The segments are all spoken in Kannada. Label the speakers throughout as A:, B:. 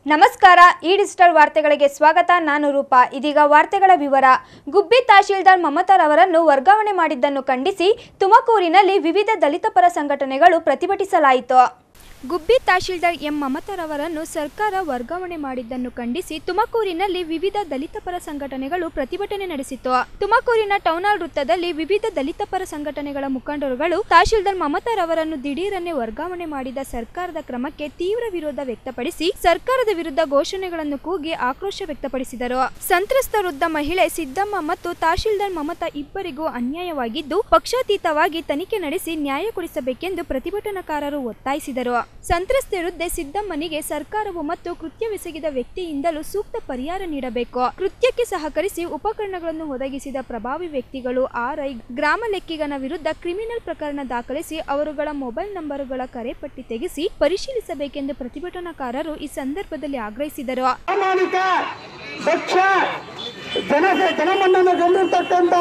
A: ನಮಸ್ಕಾರ ಈ ಡಿಜಿಟಲ್ ವಾರ್ತೆಗಳಿಗೆ ಸ್ವಾಗತ ನಾನು ರೂಪಾ ಇದೀಗ ವಾರ್ತೆಗಳ ವಿವರ ಗುಬ್ಬಿ ತಹಶೀಲ್ದಾರ್ ಮಮತಾರವರನ್ನು ವರ್ಗಾವಣೆ ಮಾಡಿದ್ದನ್ನು ಖಂಡಿಸಿ ತುಮಕೂರಿನಲ್ಲಿ ವಿವಿಧ ದಲಿತ ಪರ ಸಂಘಟನೆಗಳು ಪ್ರತಿಭಟಿಸಲಾಯಿತು ಗುಬ್ಬಿ ತಹಶೀಲ್ದಾರ್ ಎಂ ಮಮತಾರವರನ್ನು ಸರ್ಕಾರ ವರ್ಗಾವಣೆ ಮಾಡಿದ್ದನ್ನು ಖಂಡಿಸಿ ತುಮಕೂರಿನಲ್ಲಿ ವಿವಿಧ ದಲಿತ ಪರ ಸಂಘಟನೆಗಳು ಪ್ರತಿಭಟನೆ ನಡೆಸಿತು ತುಮಕೂರಿನ ಟೌನ್ ಹಾಲ್ ವೃತ್ತದಲ್ಲಿ ವಿವಿಧ ದಲಿತ ಪರ ಸಂಘಟನೆಗಳ ಮುಖಂಡರುಗಳು ತಹಶೀಲ್ದಾರ್ ಮಮತಾರವರನ್ನು ದಿಢೀರನ್ನೇ ವರ್ಗಾವಣೆ ಮಾಡಿದ ಸರ್ಕಾರದ ಕ್ರಮಕ್ಕೆ ತೀವ್ರ ವಿರೋಧ ವ್ಯಕ್ತಪಡಿಸಿ ಸರ್ಕಾರದ ವಿರುದ್ಧ ಘೋಷಣೆಗಳನ್ನು ಕೂಗಿ ಆಕ್ರೋಶ ವ್ಯಕ್ತಪಡಿಸಿದರು ಸಂತ್ರಸ್ತ ವೃದ್ಧ ಮಹಿಳೆ ಸಿದ್ದಮ್ಮ ಮತ್ತು ತಹಶೀಲ್ದಾರ್ ಮಮತಾ ಇಬ್ಬರಿಗೂ ಅನ್ಯಾಯವಾಗಿದ್ದು ಪಕ್ಷಾತೀತವಾಗಿ ತನಿಖೆ ನಡೆಸಿ ನ್ಯಾಯ ಕೊಡಿಸಬೇಕೆಂದು ಪ್ರತಿಭಟನಾಕಾರರು ಒತ್ತಾಯಿಸಿದರು ಸಂತ್ರಸ್ತೆ ವೃದ್ಧೆ ಸಿದ್ದಮ್ಮನಿಗೆ ಸರ್ಕಾರವು ಮತ್ತು ಕೃತ್ಯವೆಸಗಿದ ವ್ಯಕ್ತಿಯಿಂದಲೂ ಸೂಕ್ತ ಪರಿಹಾರ ನೀಡಬೇಕು ಕೃತ್ಯಕ್ಕೆ ಸಹಕರಿಸಿ ಉಪಕರಣಗಳನ್ನು ಒದಗಿಸಿದ ಪ್ರಭಾವಿ ವ್ಯಕ್ತಿಗಳು ಆರ್ಐ ಗ್ರಾಮ ಲೆಕ್ಕಿಗನ ವಿರುದ್ಧ ಕ್ರಿಮಿನಲ್ ಪ್ರಕರಣ ದಾಖಲಿಸಿ ಅವರುಗಳ ಮೊಬೈಲ್ ನಂಬರುಗಳ ಕರೆಪಟ್ಟಿ ತೆಗೆಸಿ ಪರಿಶೀಲಿಸಬೇಕೆಂದು ಪ್ರತಿಭಟನಾಕಾರರು ಈ ಸಂದರ್ಭದಲ್ಲಿ ಆಗ್ರಹಿಸಿದರು
B: ಪ್ರಾಮಾಣಿಕ ದಕ್ಷ ಜನ ಜನಮನ್ನನ್ನು ಗೆಲ್ಲಿರ್ತಕ್ಕಂಥ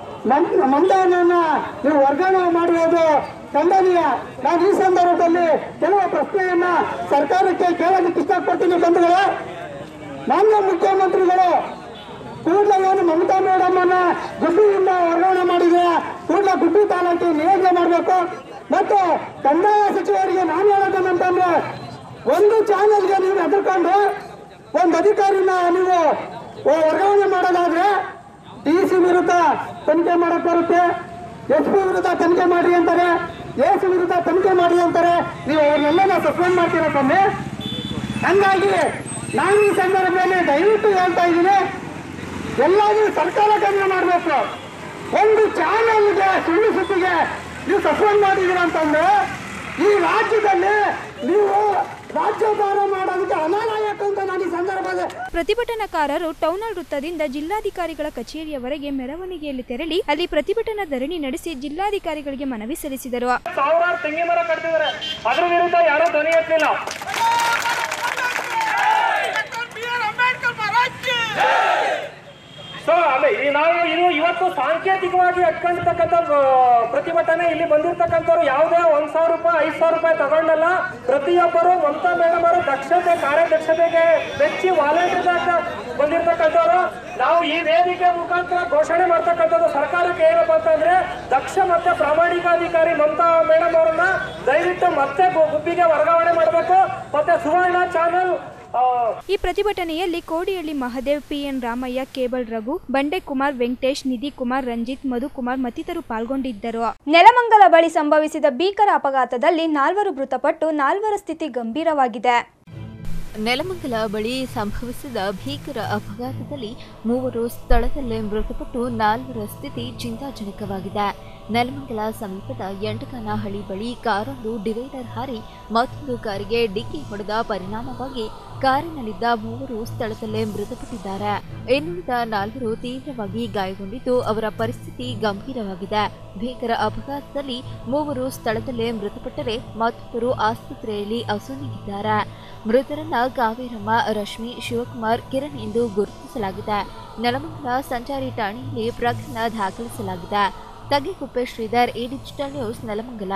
B: ಮಂದವನ್ನ ನೀವು ವರ್ಗಾವಣೆ ಮಾಡಿರೋದು ಖಂಡನೀಯ ನಾನು ಈ ಸಂದರ್ಭದಲ್ಲಿ ಕೆಲವು ಪ್ರಶ್ನೆಯನ್ನ ಸರ್ಕಾರಕ್ಕೆ ಕೇಳಲಿಕ್ಕೆ ಇಷ್ಟಪಡ್ತೀನಿ ಬಂಧುಗಳೇ ಮಾನ್ಯ ಮುಖ್ಯಮಂತ್ರಿಗಳು ಕೂಡಲೇ ಏನು ಮಮತಾ ಮೇಡಮ್ ಅನ್ನ ಗುಬ್ಬಿಯಿಂದ ವರ್ಗಾವಣೆ ಮಾಡಿದ್ರೆ ಕೂಡಲೇ ಗುಬ್ಬಿ ತಾಲೂಕಿಗೆ ನಿಯೋಜನೆ ಮಾಡಬೇಕು ಮತ್ತು ಕಂದಾಯ ಸಚಿವರಿಗೆ ನಾನು ಹೇಳೋದೇನಂತಂದ್ರೆ ಒಂದು ಚಾನೆಲ್ಗೆ ನೀವು ಹೆದರ್ಕೊಂಡು ಒಂದು ಅಧಿಕಾರಿನ ನೀವು ವರ್ಗಾವಣೆ ಮಾಡೋದಾದ್ರೆ ಡಿ ಸಿ ವಿರುದ್ಧ ತನಿಖೆ ಮಾಡಕ್ ಬರುತ್ತೆ ಎಸ್ ಪಿ ವಿರುದ್ಧ ತನಿಖೆ ಮಾಡಿ ಅಂತಾರೆ ಎ ಸಿ ವಿರುದ್ಧ ತನಿಖೆ ಮಾಡಿ ಅಂತಾರೆ ನೀವು ಅವ್ರನ್ನೆಲ್ಲ ಸಸ್ಪೆಂಡ್ ಮಾಡ್ತೀರಾ ಸ್ವಾಮಿ ಹಂಗಾಗಿ ನಾನು ಈ ಸಂದರ್ಭದಲ್ಲಿ ದಯವಿಟ್ಟು ಹೇಳ್ತಾ ಇದ್ದೀನಿ ಎಲ್ಲಾದ್ರೂ ಸರ್ಕಾರ ಗಮನ ಮಾಡಬೇಕು ಒಂದು ಚಾನೆಲ್ಗೆ ಸುಳ್ಳು ಸುದ್ದಿಗೆ ನೀವು ಸಸ್ಪೆಂಡ್ ಮಾಡಿದ್ದೀರ ಅಂತಂದ್ರೆ ಈ ರಾಜ್ಯದಲ್ಲಿ ನೀವು ರಾಜ್ಯಭಾರ ಮಾಡೋದಕ್ಕೆ ಅನಾಲಾಯಕ ಅಂತ ನಾನು ಈ ಸಂದರ್ಭದಲ್ಲಿ
A: ಪ್ರತಿಭಟನಾಕಾರರು ಟೌನ್ ಹಾಲ್ ವೃತ್ತದಿಂದ ಜಿಲ್ಲಾಧಿಕಾರಿಗಳ ಕಚೇರಿಯವರೆಗೆ ಮೆರವಣಿಗೆಯಲ್ಲಿ ತೆರಳಿ ಅಲ್ಲಿ ಪ್ರತಿಭಟನಾ ಧರಣಿ ನಡೆಸಿ ಜಿಲ್ಲಾಧಿಕಾರಿಗಳಿಗೆ ಮನವಿ ಸಲ್ಲಿಸಿದರು
C: ಸಾವಿರಾರು ತೆಂಗಿನ ಮರ ಕಟ್ತಿದ್ದಾರೆ ಅದ್ರ ವಿರುದ್ಧ ಯಾರೋ ಧ್ವನಿ ಎತ್ತಲಿಲ್ಲ ಸೊ ಅದೇ ಈ ನಾವು ಇದು ಇವತ್ತು ಸಾಂಕೇತಿಕವಾಗಿ ಅಟ್ಕೊಂಡಿರ್ತಕ್ಕಂಥ ಆ, ಪ್ರತಿಭಟನೆ ಇಲ್ಲಿ ಬಂದಿರ್ತಕ್ಕಂಥವ್ರು ಯಾವುದೇ ಒಂದ್ ಸಾವಿರ ರೂಪಾಯಿ ಐದು ಸಾವಿರ ರೂಪಾಯಿ ತಗೊಂಡಲ್ಲ ಪ್ರತಿಯೊಬ್ಬರು ಮಮತಾ ಮೇಡಮ್ ಅವರ ದಕ್ಷತೆ ಕಾರ್ಯದಕ್ಷತೆಗೆ ಮೆಚ್ಚಿ ವಾಲಂಟಿಯರ್ ಬಂದಿರ್ತಕ್ಕಂಥವ್ರು ನಾವು ಈ ವೇದಿಕೆ ಮುಖಾಂತರ ಘೋಷಣೆ ಮಾಡ್ತಕ್ಕಂಥದ್ದು ಸರ್ಕಾರಕ್ಕೆ ಏನಪ್ಪ ಅಂತಂದ್ರೆ ದಕ್ಷ ಮತ್ತೆ ಪ್ರಾಮಾಣಿಕಾಧಿಕಾರಿ ಮಮತಾ ಮೇಡಮ್ ಅವರನ್ನ ದಯವಿಟ್ಟು ಮತ್ತೆ ಗು- ಗುಬ್ಬಿಗೆ ವರ್ಗಾವಣೆ ಮಾಡಬೇಕು ಮತ್ತೆ ಸುವರ್ಣ ಚಾನಲ್
A: ಈ ಪ್ರತಿಭಟನೆಯಲ್ಲಿ ಕೋಡಿಹಳ್ಳಿ ಮಹದೇವ್ ಪಿಎನ್ ರಾಮಯ್ಯ ಕೇಬಲ್ ರಘು ಬಂಡೆ ಕುಮಾರ್ ವೆಂಕಟೇಶ್ ನಿಧಿ ಕುಮಾರ್ ರಂಜಿತ್ ಮಧುಕುಮಾರ್ ಮತ್ತಿತರರು ಪಾಲ್ಗೊಂಡಿದ್ದರು ನೆಲಮಂಗಲ ಬಳಿ ಸಂಭವಿಸಿದ ಭೀಕರ ಅಪಘಾತದಲ್ಲಿ ನಾಲ್ವರು ಮೃತಪಟ್ಟು ನಾಲ್ವರ ಸ್ಥಿತಿ ಗಂಭೀರವಾಗಿದೆ
D: ನೆಲಮಂಗಲ ಬಳಿ ಸಂಭವಿಸಿದ ಭೀಕರ ಅಪಘಾತದಲ್ಲಿ ಮೂವರು ಸ್ಥಳದಲ್ಲೇ ಮೃತಪಟ್ಟು ನಾಲ್ವರ ಸ್ಥಿತಿ ಚಿಂತಾಜನಕವಾಗಿದೆ ನೆಲಮಂಗಲ ಸಮೀಪದ ಎಂಟಕನಹಳ್ಳಿ ಬಳಿ ಕಾರೊಂದು ಡಿವೈಡರ್ ಹಾರಿ ಮತ್ತೊಂದು ಕಾರಿಗೆ ಡಿಕ್ಕಿ ಹೊಡೆದ ಪರಿಣಾಮವಾಗಿ ಕಾರಿನಲ್ಲಿದ್ದ ಮೂವರು ಸ್ಥಳದಲ್ಲೇ ಮೃತಪಟ್ಟಿದ್ದಾರೆ ಇನ್ನುಳಿದ ನಾಲ್ವರು ತೀವ್ರವಾಗಿ ಗಾಯಗೊಂಡಿದ್ದು ಅವರ ಪರಿಸ್ಥಿತಿ ಗಂಭೀರವಾಗಿದೆ ಭೀಕರ ಅಪಘಾತದಲ್ಲಿ ಮೂವರು ಸ್ಥಳದಲ್ಲೇ ಮೃತಪಟ್ಟರೆ ಮತ್ತೊಬ್ಬರು ಆಸ್ಪತ್ರೆಯಲ್ಲಿ ಅಸುನೀಗಿದ್ದಾರೆ ಮೃತರನ್ನ ಕಾವೇರಮ್ಮ ರಶ್ಮಿ ಶಿವಕುಮಾರ್ ಕಿರಣ್ ಎಂದು ಗುರುತಿಸಲಾಗಿದೆ ನೆಲಮಂಗಲ ಸಂಚಾರಿ ಠಾಣೆಯಲ್ಲಿ ಪ್ರಕರಣ ದಾಖಲಿಸಲಾಗಿದೆ ತಗ್ಗಿಕುಪ್ಪೆ ಶ್ರೀಧರ್ ಈ ಡಿಜಿಟಲ್ ನ್ಯೂಸ್ ನೆಲಮಂಗಲ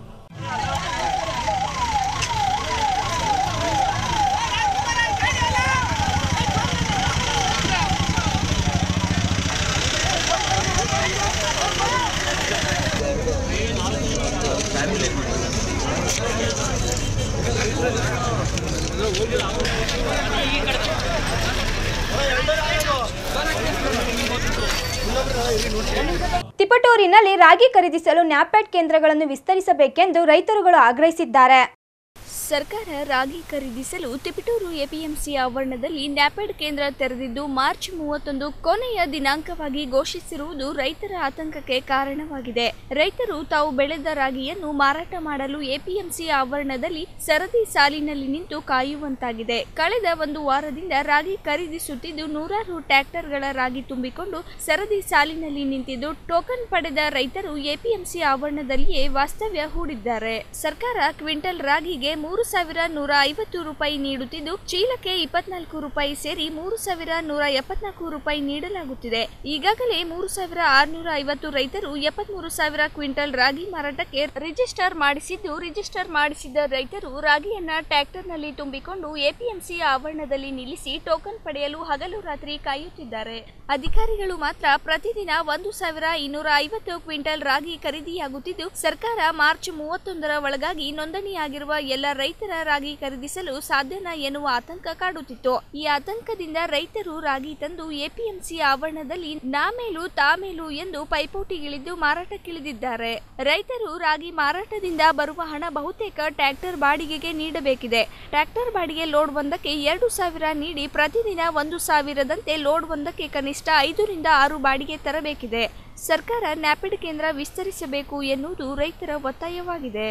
A: ತಿಪಟೂರಿನಲ್ಲಿ ರಾಗಿ ಖರೀದಿಸಲು ನ್ಯಾಪ್ಯಾಟ್ ಕೇಂದ್ರಗಳನ್ನು ವಿಸ್ತರಿಸಬೇಕೆಂದು ರೈತರುಗಳು ಆಗ್ರಹಿಸಿದ್ದಾರೆ
E: ಸರ್ಕಾರ ರಾಗಿ ಖರೀದಿಸಲು ತಿಪಟೂರು ಎಪಿಎಂಸಿ ಆವರಣದಲ್ಲಿ ನ್ಯಾಪೆಡ್ ಕೇಂದ್ರ ತೆರೆದಿದ್ದು ಮಾರ್ಚ್ ಮೂವತ್ತೊಂದು ಕೊನೆಯ ದಿನಾಂಕವಾಗಿ ಘೋಷಿಸಿರುವುದು ರೈತರ ಆತಂಕಕ್ಕೆ ಕಾರಣವಾಗಿದೆ ರೈತರು ತಾವು ಬೆಳೆದ ರಾಗಿಯನ್ನು ಮಾರಾಟ ಮಾಡಲು ಎಪಿಎಂಸಿ ಆವರಣದಲ್ಲಿ ಸರದಿ ಸಾಲಿನಲ್ಲಿ ನಿಂತು ಕಾಯುವಂತಾಗಿದೆ ಕಳೆದ ಒಂದು ವಾರದಿಂದ ರಾಗಿ ಖರೀದಿಸುತ್ತಿದ್ದು ನೂರಾರು ಟ್ರ್ಯಾಕ್ಟರ್ಗಳ ರಾಗಿ ತುಂಬಿಕೊಂಡು ಸರದಿ ಸಾಲಿನಲ್ಲಿ ನಿಂತಿದ್ದು ಟೋಕನ್ ಪಡೆದ ರೈತರು ಎಪಿಎಂಸಿ ಆವರಣದಲ್ಲಿಯೇ ವಾಸ್ತವ್ಯ ಹೂಡಿದ್ದಾರೆ ಸರ್ಕಾರ ಕ್ವಿಂಟಲ್ ರಾಗಿಗೆ ಮೂರು ಮೂರು ಸಾವಿರ ನೂರ ಐವತ್ತು ರೂಪಾಯಿ ನೀಡುತ್ತಿದ್ದು ಚೀಲಕ್ಕೆ ಇಪ್ಪತ್ನಾಲ್ಕು ರೂಪಾಯಿ ಸೇರಿ ಮೂರು ಸಾವಿರ ನೂರ ಎಪ್ಪತ್ನಾಲ್ಕು ರೂಪಾಯಿ ನೀಡಲಾಗುತ್ತಿದೆ ಈಗಾಗಲೇ ಮೂರು ಸಾವಿರ ಆರುನೂರ ಐವತ್ತು ರೈತರು ಎಪ್ಪತ್ಮೂರು ಸಾವಿರ ಕ್ವಿಂಟಲ್ ರಾಗಿ ಮಾರಾಟಕ್ಕೆ ರಿಜಿಸ್ಟರ್ ಮಾಡಿಸಿದ್ದು ರಿಜಿಸ್ಟರ್ ಮಾಡಿಸಿದ ರೈತರು ರಾಗಿಯನ್ನ ಟ್ರ್ಯಾಕ್ಟರ್ನಲ್ಲಿ ತುಂಬಿಕೊಂಡು ಎಪಿಎಂಸಿ ಆವರಣದಲ್ಲಿ ನಿಲ್ಲಿಸಿ ಟೋಕನ್ ಪಡೆಯಲು ಹಗಲು ರಾತ್ರಿ ಕಾಯುತ್ತಿದ್ದಾರೆ ಅಧಿಕಾರಿಗಳು ಮಾತ್ರ ಪ್ರತಿದಿನ ಒಂದು ಸಾವಿರ ಇನ್ನೂರ ಐವತ್ತು ಕ್ವಿಂಟಲ್ ರಾಗಿ ಖರೀದಿಯಾಗುತ್ತಿದ್ದು ಸರ್ಕಾರ ಮಾರ್ಚ್ ಮೂವತ್ತೊಂದರ ಒಳಗಾಗಿ ನೋಂದಣಿಯಾಗಿರುವ ಎಲ್ಲ ರೈತರ ರಾಗಿ ಖರೀದಿಸಲು ಸಾಧ್ಯನಾ ಎನ್ನುವ ಆತಂಕ ಕಾಡುತ್ತಿತ್ತು ಈ ಆತಂಕದಿಂದ ರೈತರು ರಾಗಿ ತಂದು ಎಪಿಎಂಸಿ ಆವರಣದಲ್ಲಿ ನಾಮೇಲು ತಾಮೇಲು ಎಂದು ಪೈಪೋಟಿಗಿಳಿದು ಮಾರಾಟಕ್ಕಿಳಿದಿದ್ದಾರೆ ರೈತರು ರಾಗಿ ಮಾರಾಟದಿಂದ ಬರುವ ಹಣ ಬಹುತೇಕ ಟ್ರ್ಯಾಕ್ಟರ್ ಬಾಡಿಗೆಗೆ ನೀಡಬೇಕಿದೆ ಟ್ರ್ಯಾಕ್ಟರ್ ಬಾಡಿಗೆ ಲೋಡ್ ಒಂದಕ್ಕೆ ಎರಡು ಸಾವಿರ ನೀಡಿ ಪ್ರತಿದಿನ ಒಂದು ಸಾವಿರದಂತೆ ಲೋಡ್ ಒಂದಕ್ಕೆ ಕನಿಷ್ಠ ಐದರಿಂದ ಆರು ಬಾಡಿಗೆ ತರಬೇಕಿದೆ ಸರ್ಕಾರ ನ್ಯಾಪಿಡ್ ಕೇಂದ್ರ ವಿಸ್ತರಿಸಬೇಕು ಎನ್ನುವುದು ರೈತರ ಒತ್ತಾಯವಾಗಿದೆ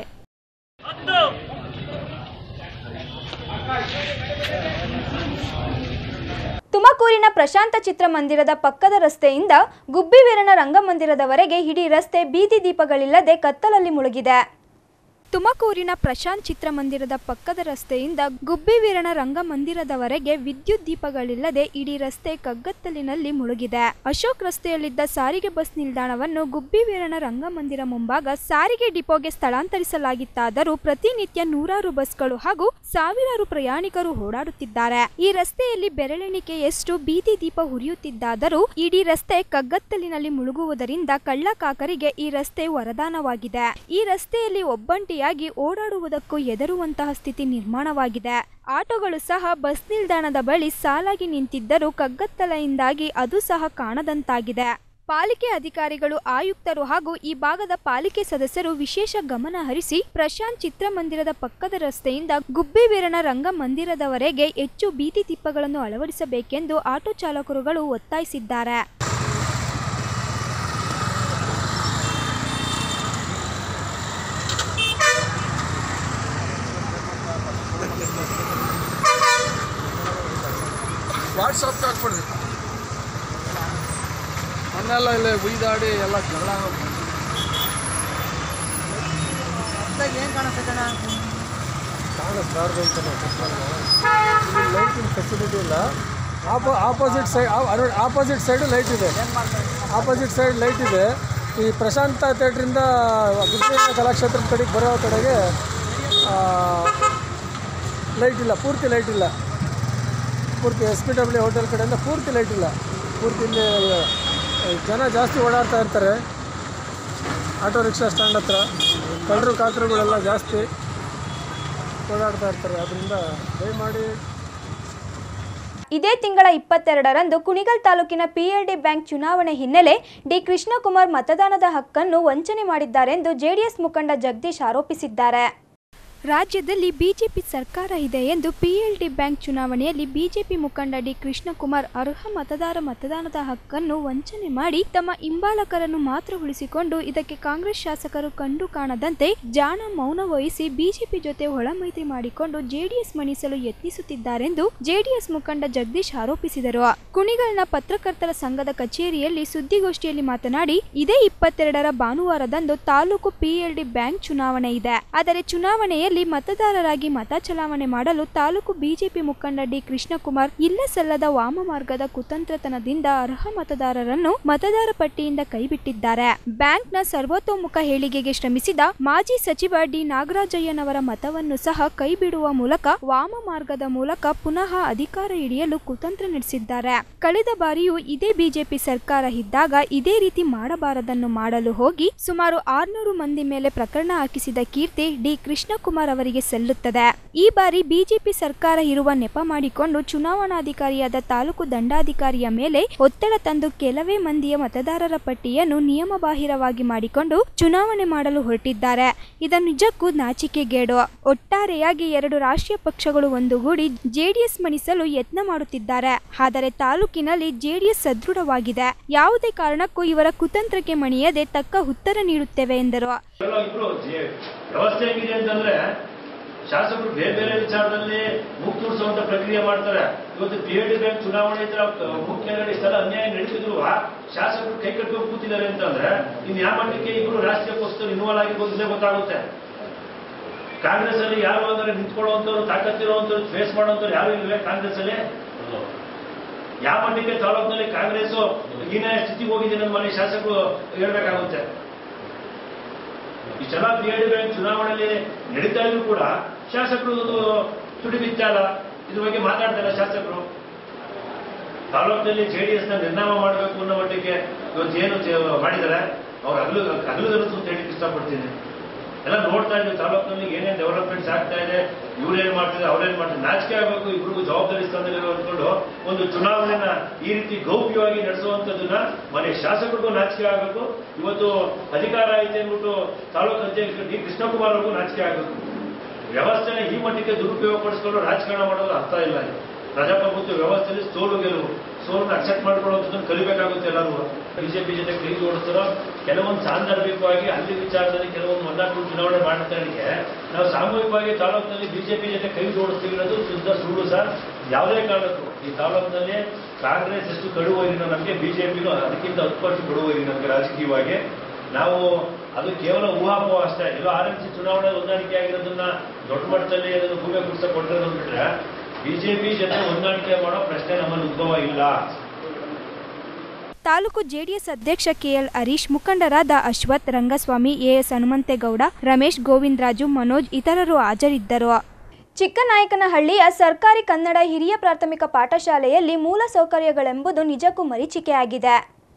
A: ತುಮಕೂರಿನ ಪ್ರಶಾಂತ ಚಿತ್ರಮಂದಿರದ ಪಕ್ಕದ ರಸ್ತೆಯಿಂದ ಗುಬ್ಬಿ ವೀರಣ್ಣ ರಂಗಮಂದಿರದವರೆಗೆ ಇಡೀ ರಸ್ತೆ ಬೀದಿ ದೀಪಗಳಿಲ್ಲದೆ ಕತ್ತಲಲ್ಲಿ ಮುಳುಗಿದೆ ತುಮಕೂರಿನ ಪ್ರಶಾಂತ್ ಚಿತ್ರಮಂದಿರದ ಪಕ್ಕದ ರಸ್ತೆಯಿಂದ ಗುಬ್ಬಿ ವೀರಣ್ಣ ರಂಗಮಂದಿರದವರೆಗೆ ವಿದ್ಯುತ್ ದೀಪಗಳಿಲ್ಲದೆ ಇಡೀ ರಸ್ತೆ ಕಗ್ಗತ್ತಲಿನಲ್ಲಿ ಮುಳುಗಿದೆ ಅಶೋಕ್ ರಸ್ತೆಯಲ್ಲಿದ್ದ ಸಾರಿಗೆ ಬಸ್ ನಿಲ್ದಾಣವನ್ನು ಗುಬ್ಬಿ ವೀರಣ್ಣ ರಂಗಮಂದಿರ ಮುಂಭಾಗ ಸಾರಿಗೆ ಡಿಪೋಗೆ ಸ್ಥಳಾಂತರಿಸಲಾಗಿತ್ತಾದರೂ ಪ್ರತಿನಿತ್ಯ ನೂರಾರು ಬಸ್ಗಳು ಹಾಗೂ ಸಾವಿರಾರು ಪ್ರಯಾಣಿಕರು ಓಡಾಡುತ್ತಿದ್ದಾರೆ ಈ ರಸ್ತೆಯಲ್ಲಿ ಬೆರಳೆಣಿಕೆಯಷ್ಟು ಬೀದಿ ದೀಪ ಉರಿಯುತ್ತಿದ್ದಾದರೂ ಇಡೀ ರಸ್ತೆ ಕಗ್ಗತ್ತಲಿನಲ್ಲಿ ಮುಳುಗುವುದರಿಂದ ಕಳ್ಳಕಾಕರಿಗೆ ಈ ರಸ್ತೆ ವರದಾನವಾಗಿದೆ ಈ ರಸ್ತೆಯಲ್ಲಿ ಒಬ್ಬಂಟಿಯಾಗಿ ಓಡಾಡುವುದಕ್ಕೂ ಎದರುವಂತಹ ಸ್ಥಿತಿ ನಿರ್ಮಾಣವಾಗಿದೆ ಆಟೋಗಳು ಸಹ ಬಸ್ ನಿಲ್ದಾಣದ ಬಳಿ ಸಾಲಾಗಿ ನಿಂತಿದ್ದರೂ ಕಗ್ಗತ್ತಲೆಯಿಂದಾಗಿ ಅದು ಸಹ ಕಾಣದಂತಾಗಿದೆ ಪಾಲಿಕೆ ಅಧಿಕಾರಿಗಳು ಆಯುಕ್ತರು ಹಾಗೂ ಈ ಭಾಗದ ಪಾಲಿಕೆ ಸದಸ್ಯರು ವಿಶೇಷ ಗಮನ ಹರಿಸಿ ಪ್ರಶಾಂತ್ ಚಿತ್ರಮಂದಿರದ ಪಕ್ಕದ ರಸ್ತೆಯಿಂದ ಗುಬ್ಬಿ ವೀರಣ್ಣ ರಂಗಮಂದಿರದವರೆಗೆ ಹೆಚ್ಚು ಬೀದಿ ದೀಪಗಳನ್ನು ಅಳವಡಿಸಬೇಕೆಂದು ಆಟೋ ಚಾಲಕರುಗಳು ಒತ್ತಾಯಿಸಿದ್ದಾರೆ
F: ವಾಟ್ಸಪ್ಗೆ ಹಾಕ್ಬಿಡ್ರಿ ಮೊನ್ನೆಲ್ಲ ಇಲ್ಲಿ ಉಯ್ದಾಡಿ ಎಲ್ಲ ಜಗಳ ಲೈಟಿನ ಫೆಸಿಲಿಟಿ ಇಲ್ಲ ಆಪೋ opposite side opposite side light ಇದೆ ಆಪೋಸಿಟ್ ಸೈಡ್ ಲೈಟ್ ಇದೆ ಈ ಪ್ರಶಾಂತ ಥಿಯೇಟ್ರಿಂದ ಗುಬ್ಬಿ ಕಲಾಕ್ಷೇತ್ರದ ಕಡೆಗೆ ಬರೋ ಕಡೆಗೆ ಲೈಟ್ ಇಲ್ಲ ಪೂರ್ತಿ ಲೈಟ್ ಇಲ್ಲ ಪೂರ್ತಿ ಎಸ್ ಪಿ ಡಬ್ಲ್ಯೂ ಹೋಟೆಲ್ ಕಡೆಯಿಂದ ಪೂರ್ತಿ ಲೈಟ್ ಇಲ್ಲ ಪೂರ್ತಿ ಇಲ್ಲಿ ಜನ ಜಾಸ್ತಿ ಓಡಾಡ್ತಾ ಇರ್ತಾರೆ ಆಟೋ ರಿಕ್ಷಾ ಸ್ಟ್ಯಾಂಡ್ ಹತ್ರ ಕಳ್ಳರು ಕಾಕರುಗಳೆಲ್ಲ ಜಾಸ್ತಿ ಓಡಾಡ್ತಾ ಇರ್ತಾರೆ ಅದರಿಂದ ದಯಮಾಡಿ
A: ಇದೇ ತಿಂಗಳ ಇಪ್ಪತ್ತೆರಡರಂದು ಕುಣಿಗಲ್ ತಾಲೂಕಿನ ಪಿಎಲ್ಡಿ ಬ್ಯಾಂಕ್ ಚುನಾವಣೆ ಹಿನ್ನೆಲೆ ಡಿ ಕೃಷ್ಣಕುಮಾರ್ ಮತದಾನದ ಹಕ್ಕನ್ನು ವಂಚನೆ ಮಾಡಿದ್ದಾರೆಂದು ಜೆಡಿಎಸ್ ಮುಖಂಡ ಜಗದೀಶ್ ಆರೋಪಿಸಿದ್ದಾರೆ ರಾಜ್ಯದಲ್ಲಿ ಬಿಜೆಪಿ ಸರ್ಕಾರ ಇದೆ ಎಂದು ಪಿಎಲ್ಡಿ ಬ್ಯಾಂಕ್ ಚುನಾವಣೆಯಲ್ಲಿ ಬಿಜೆಪಿ ಮುಖಂಡ ಡಿ ಕೃಷ್ಣಕುಮಾರ್ ಅರ್ಹ ಮತದಾರ ಮತದಾನದ ಹಕ್ಕನ್ನು ವಂಚನೆ ಮಾಡಿ ತಮ್ಮ ಹಿಂಬಾಲಕರನ್ನು ಮಾತ್ರ ಉಳಿಸಿಕೊಂಡು ಇದಕ್ಕೆ ಕಾಂಗ್ರೆಸ್ ಶಾಸಕರು ಕಂಡು ಕಾಣದಂತೆ ಜಾಣ ಮೌನ ವಹಿಸಿ ಬಿಜೆಪಿ ಜೊತೆ ಒಳಮೈತ್ರಿ ಮಾಡಿಕೊಂಡು ಜೆಡಿಎಸ್ ಮಣಿಸಲು ಯತ್ನಿಸುತ್ತಿದ್ದಾರೆಂದು ಜೆಡಿಎಸ್ ಮುಖಂಡ ಜಗದೀಶ್ ಆರೋಪಿಸಿದರು ಕುಣಿಗಲ್ನ ಪತ್ರಕರ್ತರ ಸಂಘದ ಕಚೇರಿಯಲ್ಲಿ ಸುದ್ದಿಗೋಷ್ಠಿಯಲ್ಲಿ ಮಾತನಾಡಿ ಇದೇ ಇಪ್ಪತ್ತೆರಡರ ಭಾನುವಾರದಂದು ತಾಲೂಕು ಪಿಎಲ್ಡಿ ಬ್ಯಾಂಕ್ ಚುನಾವಣೆ ಇದೆ ಆದರೆ ಚುನಾವಣೆಯಲ್ಲಿ ಮತದಾರರಾಗಿ ಮತ ಚಲಾವಣೆ ಮಾಡಲು ತಾಲೂಕು ಬಿಜೆಪಿ ಮುಖಂಡ ಡಿ ಕೃಷ್ಣಕುಮಾರ್ ಇಲ್ಲ ಸಲ್ಲದ ವಾಮ ಮಾರ್ಗದ ಕುತಂತ್ರತನದಿಂದ ಅರ್ಹ ಮತದಾರರನ್ನು ಮತದಾರ ಪಟ್ಟಿಯಿಂದ ಕೈಬಿಟ್ಟಿದ್ದಾರೆ ಬ್ಯಾಂಕ್ನ ಸರ್ವತೋಮುಖ ಹೇಳಿಕೆಗೆ ಶ್ರಮಿಸಿದ ಮಾಜಿ ಸಚಿವ ಡಿ ನಾಗರಾಜಯ್ಯನವರ ಮತವನ್ನು ಸಹ ಕೈಬಿಡುವ ಮೂಲಕ ವಾಮ ಮಾರ್ಗದ ಮೂಲಕ ಪುನಃ ಅಧಿಕಾರ ಹಿಡಿಯಲು ಕುತಂತ್ರ ನಡೆಸಿದ್ದಾರೆ ಕಳೆದ ಬಾರಿಯೂ ಇದೇ ಬಿಜೆಪಿ ಸರ್ಕಾರ ಇದ್ದಾಗ ಇದೇ ರೀತಿ ಮಾಡಬಾರದನ್ನು ಮಾಡಲು ಹೋಗಿ ಸುಮಾರು ಆರ್ನೂರು ಮಂದಿ ಮೇಲೆ ಪ್ರಕರಣ ಹಾಕಿಸಿದ ಕೀರ್ತಿ ಡಿ ಕೃಷ್ಣಕುಮಾರ್ ಅವರಿಗೆ ಸಲ್ಲುತ್ತದೆ ಈ ಬಾರಿ ಬಿಜೆಪಿ ಸರ್ಕಾರ ಇರುವ ನೆಪ ಮಾಡಿಕೊಂಡು ಚುನಾವಣಾಧಿಕಾರಿಯಾದ ತಾಲೂಕು ದಂಡಾಧಿಕಾರಿಯ ಮೇಲೆ ಒತ್ತಡ ತಂದು ಕೆಲವೇ ಮಂದಿಯ ಮತದಾರರ ಪಟ್ಟಿಯನ್ನು ನಿಯಮಬಾಹಿರವಾಗಿ ಮಾಡಿಕೊಂಡು ಚುನಾವಣೆ ಮಾಡಲು ಹೊರಟಿದ್ದಾರೆ ಇದು ನಿಜಕ್ಕೂ ನಾಚಿಕೆಗೇಡು ಒಟ್ಟಾರೆಯಾಗಿ ಎರಡು ರಾಷ್ಟ್ರೀಯ ಪಕ್ಷಗಳು ಒಂದುಗೂಡಿ ಜೆಡಿಎಸ್ ಮಣಿಸಲು ಯತ್ನ ಮಾಡುತ್ತಿದ್ದಾರೆ ಆದರೆ ತಾಲೂಕಿನಲ್ಲಿ ಜೆಡಿಎಸ್ ಸದೃಢವಾಗಿದೆ ಯಾವುದೇ ಕಾರಣಕ್ಕೂ ಇವರ ಕುತಂತ್ರಕ್ಕೆ ಮಣಿಯದೆ ತಕ್ಕ ಉತ್ತರ ನೀಡುತ್ತೇವೆ ಎಂದರು
G: ಎಲ್ಲ ಇಬ್ರು ಜೆ- ವ್ಯವಸ್ಥೆ ಹೇಗಿದೆ ಅಂತಂದ್ರೆ ಶಾಸಕರು ಬೇರೆ ಬೇರೆ ವಿಚಾರದಲ್ಲಿ ಮೂಗ್ ತೂರಿಸುವಂತ ಪ್ರಕ್ರಿಯೆ ಮಾಡ್ತಾರೆ ಇವತ್ತು ಪಿ ಎಲ್ ಡಿ ಬ್ಯಾಂಕ್ ಚುನಾವಣೆ ಇದ್ರೆ ಮುಖ್ಯದಲ್ಲಿ ಸಲ ಅನ್ಯಾಯ ನಡೀತಿದ್ರು ಶಾಸಕರು ಕೈ ಕಟ್ಕೊಂಡು ಕೂತಿದ್ದಾರೆ ಅಂತಂದ್ರೆ ಇನ್ ಯಾವ ಮಟ್ಟಕ್ಕೆ ಇಬ್ರು ರಾಷ್ಟ್ರೀಯ ಪಕ್ಷದಲ್ಲಿ ಇನ್ವಾಲ್ವ್ ಆಗಿರ್ಬೋದು ಗೊತ್ತಾಗುತ್ತೆ ಕಾಂಗ್ರೆಸ್ ಅಲ್ಲಿ ಯಾರು ಅಂದ್ರೆ ನಿಂತ್ಕೊಳ್ಳುವಂಥವ್ರು ತಾಕತ್ತಿರುವಂಥವ್ರು ಫೇಸ್ ಮಾಡುವಂಥವ್ರು ಯಾರು ಇಲ್ವೇ ಕಾಂಗ್ರೆಸ್ ಅಲ್ಲಿ ಯಾವ ಮಟ್ಟಕ್ಕೆ ತಾಲೂಕಿನಲ್ಲಿ ಕಾಂಗ್ರೆಸ್ ಹೀನಾಯ ಸ್ಥಿತಿಗೆ ಹೋಗಿದೆ ನಮ್ಮ ಮನೆ ಶಾಸಕರು ಹೇಳ್ಬೇಕಾಗುತ್ತೆ ಇಷ್ಟೆಲ್ಲ ಪಿ ಎಲ್ ಡಿ ಬ್ಯಾಂಕ್ ಚುನಾವಣೆಯಲ್ಲಿ ನಡೀತಾ ಇದ್ರು ಕೂಡ ಶಾಸಕರು ಒಂದು ತುಡಿ ಬಿಚ್ಚಲ್ಲ ಇದ್ರ ಬಗ್ಗೆ ಮಾತಾಡ್ತಾರೆ ಶಾಸಕರು ತಾಲೂಕಿನಲ್ಲಿ ಜೆ ಡಿ ಎಸ್ ನ ನಿರ್ನಾಮ ಮಾಡಬೇಕು ಅನ್ನೋ ಮಟ್ಟಿಗೆ ಇವತ್ತು ಏನು ಚೆ- ಮಾಡಿದ್ದಾರೆ ಅವ್ರು ಹಗಲು ಹಗಲುಗನಸು ಅಂತ ಹೇಳಿ ಇಷ್ಟಪಡ್ತೀನಿ ಎಲ್ಲ ನೋಡ್ತಾ ಇದ್ದೀವಿ ತಾಲೂಕಿನಲ್ಲಿ ಏನೇನು ಡೆವಲಪ್ಮೆಂಟ್ಸ್ ಆಗ್ತಾ ಇದೆ ಇವ್ರೇನ್ ಮಾಡ್ತಿದ್ದಾರೆ ಅವ್ರೇನ್ ಮಾಡ್ತಾರೆ ನಾಚಿಕೆ ಆಗಬೇಕು ಇಬ್ರಿಗೂ ಜವಾಬ್ದಾರಿ ಸ್ಥಾನದಲ್ಲಿ ಅಂದ್ಕೊಂಡು ಒಂದು ಚುನಾವಣೆನ ಈ ರೀತಿ ಗೌಪ್ಯವಾಗಿ ನಡೆಸುವಂಥದ್ದನ್ನ ಮನೆ ಶಾಸಕರಿಗೂ ನಾಚಿಕೆ ಆಗಬೇಕು ಇವತ್ತು ಅಧಿಕಾರ ಐತೆ ಅಂದ್ಬಿಟ್ಟು ತಾಲೂಕು ಅಧ್ಯಕ್ಷರು ಡಿ ಕೃಷ್ಣಕುಮಾರ್ ಅವ್ರಿಗೂ ನಾಚಿಕೆ ಆಗಬೇಕು ವ್ಯವಸ್ಥೆನ ಈ ಮಟ್ಟಕ್ಕೆ ದುರುಪಯೋಗ ಪಡಿಸ್ಕೊಂಡು ರಾಜಕಾರಣ ಮಾಡೋದು ಅರ್ಥ ಇಲ್ಲ ಇದು. ಪ್ರಜಾಪ್ರಭುತ್ವ ವ್ಯವಸ್ಥೆಯಲ್ಲಿ ಸೋಲು ಗೆಲುವು ಸೋಲನ್ನು ಅಕ್ಸೆಪ್ಟ್ ಮಾಡ್ಕೊಳ್ಳೋದನ್ನ ಕಲಿಬೇಕಾಗುತ್ತೆ ಎಲ್ಲರೂ ಬಿಜೆಪಿ ಜೊತೆ ಕೈ ಜೋಡಿಸ್ತಾರೋ ಕೆಲವೊಂದು ಸಾಂದರ್ಭಿಕವಾಗಿ ಅಲ್ಲಿ ವಿಚಾರದಲ್ಲಿ ಕೆಲವೊಂದು ಒಂದಾಟು ಚುನಾವಣೆ ಮಾಡ್ತಾರಿಗೆ ನಾವು ಸಾಮೂಹಿಕವಾಗಿ ತಾಲೂಕಿನಲ್ಲಿ ಬಿಜೆಪಿ ಜೊತೆ ಕೈ ಜೋಡಿಸ್ತೀವಿ ಅನ್ನೋದು ಶುದ್ಧ ಸುಳ್ಳು ಸರ್ ಯಾವುದೇ ಕಾರಣಕ್ಕೂ ಈ ತಾಲೂಕಿನಲ್ಲಿ ಕಾಂಗ್ರೆಸ್ ಎಷ್ಟು ಕಡುವೈರಿನೋ ನಮಗೆ ಬಿಜೆಪಿಗೂ ಅದಕ್ಕಿಂತ ಹತ್ತು ಪಟ್ಟು ಕಡುವೈರಿ ನಮಗೆ ರಾಜಕೀಯವಾಗಿ ನಾವು ಅದು ಕೇವಲ ಊಹಾಪೋಹ ಅಷ್ಟೇ ಎಲ್ಲೋ ಆರ್ ಎಂ ಸಿ ಚುನಾವಣೆ ಹೊಂದಾಣಿಕೆ ಆಗಿರೋದನ್ನ ದೊಡ್ಡ ಮಟ್ಟದಲ್ಲಿ ಅದನ್ನು ಭೂಮಿ ಕುಡಿಸ ಕೊಟ್ಟಿರೋದು ಬಿಟ್ರೆ ಬಿಜೆಪಿ ಜೊತೆ ಹೊಂದಾಣಿಕೆ ಮಾಡೋ ಪ್ರಶ್ನೆ ನಮ್ಮಲ್ಲಿ ಉದ್ಭವ ಇಲ್ಲ
A: ತಾಲೂಕು ಜೆಡಿಎಸ್ ಅಧ್ಯಕ್ಷ ಕೆಎಲ್ ಹರೀಶ್ ಮುಖಂಡರಾದ ಅಶ್ವಥ್ ರಂಗಸ್ವಾಮಿ ಎಎಸ್ ಹನುಮಂತೇಗೌಡ ರಮೇಶ್ ಗೋವಿಂದರಾಜು ಮನೋಜ್ ಇತರರು ಹಾಜರಿದ್ದರು ಚಿಕ್ಕನಾಯಕನಹಳ್ಳಿಯ ಸರ್ಕಾರಿ ಕನ್ನಡ ಹಿರಿಯ ಪ್ರಾಥಮಿಕ ಪಾಠಶಾಲೆಯಲ್ಲಿ ಮೂಲ ಸೌಕರ್ಯಗಳೆಂಬುದು ನಿಜಕ್ಕೂ ಮರೀಚಿಕೆಯಾಗಿದೆ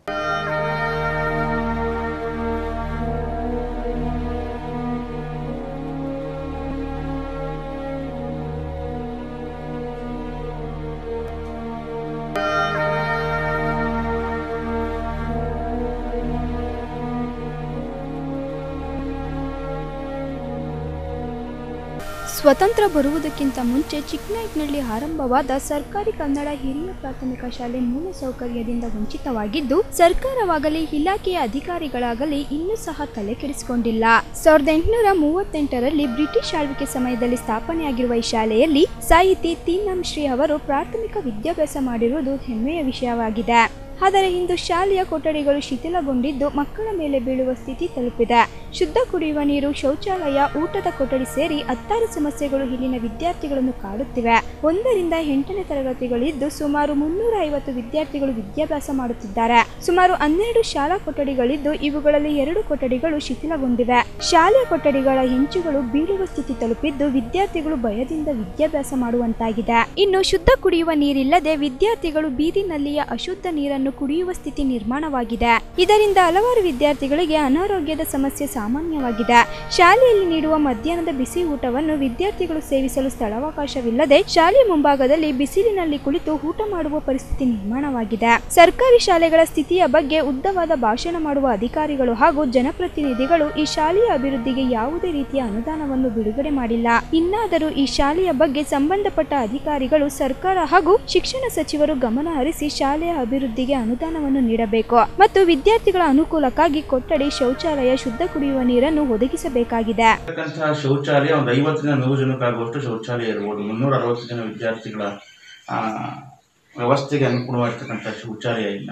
A: ಸ್ವತಂತ್ರ ಬರುವುದಕ್ಕಿಂತ ಮುಂಚೆ ಚಿಕ್ಕನಾಯಕನಹಳ್ಳಿ ಆರಂಭವಾದ ಸರ್ಕಾರಿ ಕನ್ನಡ ಹಿರಿಯ ಪ್ರಾಥಮಿಕ ಶಾಲೆ ಮೂಲಸೌಕರ್ಯದಿಂದ ವಂಚಿತವಾಗಿದ್ದು ಸರ್ಕಾರವಾಗಲಿ ಇಲಾಖೆಯ ಅಧಿಕಾರಿಗಳಾಗಲಿ ಇನ್ನೂ ಸಹ ತಲೆ ಕೆಡಿಸಿಕೊಂಡಿಲ್ಲ ಸಾವಿರದ ಎಂಟುನೂರ ಮೂವತ್ತೆಂಟರಲ್ಲಿ ಬ್ರಿಟಿಷ್ ಆಳ್ವಿಕೆ ಸಮಯದಲ್ಲಿ ಸ್ಥಾಪನೆಯಾಗಿರುವ ಈ ಶಾಲೆಯಲ್ಲಿ ಸಾಹಿತಿ ತೀನಂ ಶ್ರೀ ಅವರು ಪ್ರಾಥಮಿಕ ವಿದ್ಯಾಭ್ಯಾಸ ಮಾಡಿರುವುದು ಹೆಮ್ಮೆಯ ವಿಷಯವಾಗಿದೆ ಆದರೆ ಇಂದು ಶಾಲೆಯ ಕೊಠಡಿಗಳು ಶಿಥಿಲಗೊಂಡಿದ್ದು ಮಕ್ಕಳ ಮೇಲೆ ಬೀಳುವ ಸ್ಥಿತಿ ತಲುಪಿದೆ ಶುದ್ಧ ಕುಡಿಯುವ ನೀರು ಶೌಚಾಲಯ ಊಟದ ಕೊಠಡಿ ಸೇರಿ ಹತ್ತಾರು ಸಮಸ್ಯೆಗಳು ಇಲ್ಲಿನ ವಿದ್ಯಾರ್ಥಿಗಳನ್ನು ಕಾಡುತ್ತಿವೆ ಒಂದರಿಂದ ಎಂಟನೇ ತರಗತಿಗಳಿದ್ದು ಸುಮಾರು ಮುನ್ನೂರ ಐವತ್ತು ವಿದ್ಯಾರ್ಥಿಗಳು ವಿದ್ಯಾಭ್ಯಾಸ ಮಾಡುತ್ತಿದ್ದಾರೆ ಸುಮಾರು ಹನ್ನೆರಡು ಶಾಲಾ ಕೊಠಡಿಗಳಿದ್ದು ಇವುಗಳಲ್ಲಿ ಎರಡು ಕೊಠಡಿಗಳು ಶಿಥಿಲಗೊಂಡಿವೆ ಶಾಲೆಯ ಕೊಠಡಿಗಳ ಹೆಂಚುಗಳು ಬೀಳುವ ಸ್ಥಿತಿ ತಲುಪಿದ್ದು ವಿದ್ಯಾರ್ಥಿಗಳು ಭಯದಿಂದ ವಿದ್ಯಾಭ್ಯಾಸ ಮಾಡುವಂತಾಗಿದೆ ಇನ್ನು ಶುದ್ಧ ಕುಡಿಯುವ ನೀರಿಲ್ಲದೆ ವಿದ್ಯಾರ್ಥಿಗಳು ಬೀದಿನಲ್ಲಿಯ ಅಶುದ್ಧ ನೀರನ್ನು ಕುಡಿಯುವ ಸ್ಥಿತಿ ನಿರ್ಮಾಣವಾಗಿದೆ ಇದರಿಂದ ಹಲವಾರು ವಿದ್ಯಾರ್ಥಿಗಳಿಗೆ ಅನಾರೋಗ್ಯದ ಸಮಸ್ಯೆ ಸಾಮಾನ್ಯವಾಗಿದೆ ಶಾಲೆಯಲ್ಲಿ ನೀಡುವ ಮಧ್ಯಾಹ್ನದ ಬಿಸಿ ಊಟವನ್ನು ವಿದ್ಯಾರ್ಥಿಗಳು ಸೇವಿಸಲು ಸ್ಥಳಾವಕಾಶವಿಲ್ಲದೆ ಶಾಲೆಯ ಮುಂಭಾಗದಲ್ಲಿ ಬಿಸಿಲಿನಲ್ಲಿ ಕುಳಿತು ಊಟ ಮಾಡುವ ಪರಿಸ್ಥಿತಿ ನಿರ್ಮಾಣವಾಗಿದೆ ಸರ್ಕಾರಿ ಶಾಲೆಗಳ ಸ್ಥಿತಿಯ ಬಗ್ಗೆ ಉದ್ದವಾದ ಭಾಷಣ ಮಾಡುವ ಅಧಿಕಾರಿಗಳು ಹಾಗೂ ಜನಪ್ರತಿನಿಧಿಗಳು ಈ ಶಾಲೆಯ ಅಭಿವೃದ್ಧಿಗೆ ಯಾವುದೇ ರೀತಿಯ ಅನುದಾನವನ್ನು ಬಿಡುಗಡೆ ಮಾಡಿಲ್ಲ ಇನ್ನಾದರೂ ಈ ಶಾಲೆಯ ಬಗ್ಗೆ ಸಂಬಂಧಪಟ್ಟ ಅಧಿಕಾರಿಗಳು ಸರ್ಕಾರ ಹಾಗೂ ಶಿಕ್ಷಣ ಸಚಿವರು ಗಮನ ಹರಿಸಿ ಶಾಲೆಯ ಅಭಿವೃದ್ಧಿಗೆ ಅನುದಾನವನ್ನು ನೀಡಬೇಕು ಮತ್ತು ವಿದ್ಯಾರ್ಥಿಗಳ ಅನುಕೂಲಕ್ಕಾಗಿ ಕೊಠಡಿ ಶೌಚಾಲಯ ಶುದ್ಧ ಕುಡಿಯುವ ನೀರನ್ನು ಒದಗಿಸಬೇಕಾಗಿದೆ
H: ಇರ್ತಕ್ಕಂತಹ ಶೌಚಾಲಯ ಒಂದು ಐವತ್ತರಿಂದ ನೂರು ಜನಕ್ಕಾಗುವಷ್ಟು ಶೌಚಾಲಯ ಇರ್ಬೋದು ಮುನ್ನೂರ ಅರವತ್ತು ಜನ ವಿದ್ಯಾರ್ಥಿಗಳ ಆ, ವ್ಯವಸ್ಥೆಗೆ ಅನುಕೂಲವಾಗಿರ್ತಕ್ಕಂಥ ಶೌಚಾಲಯ ಇಲ್ಲ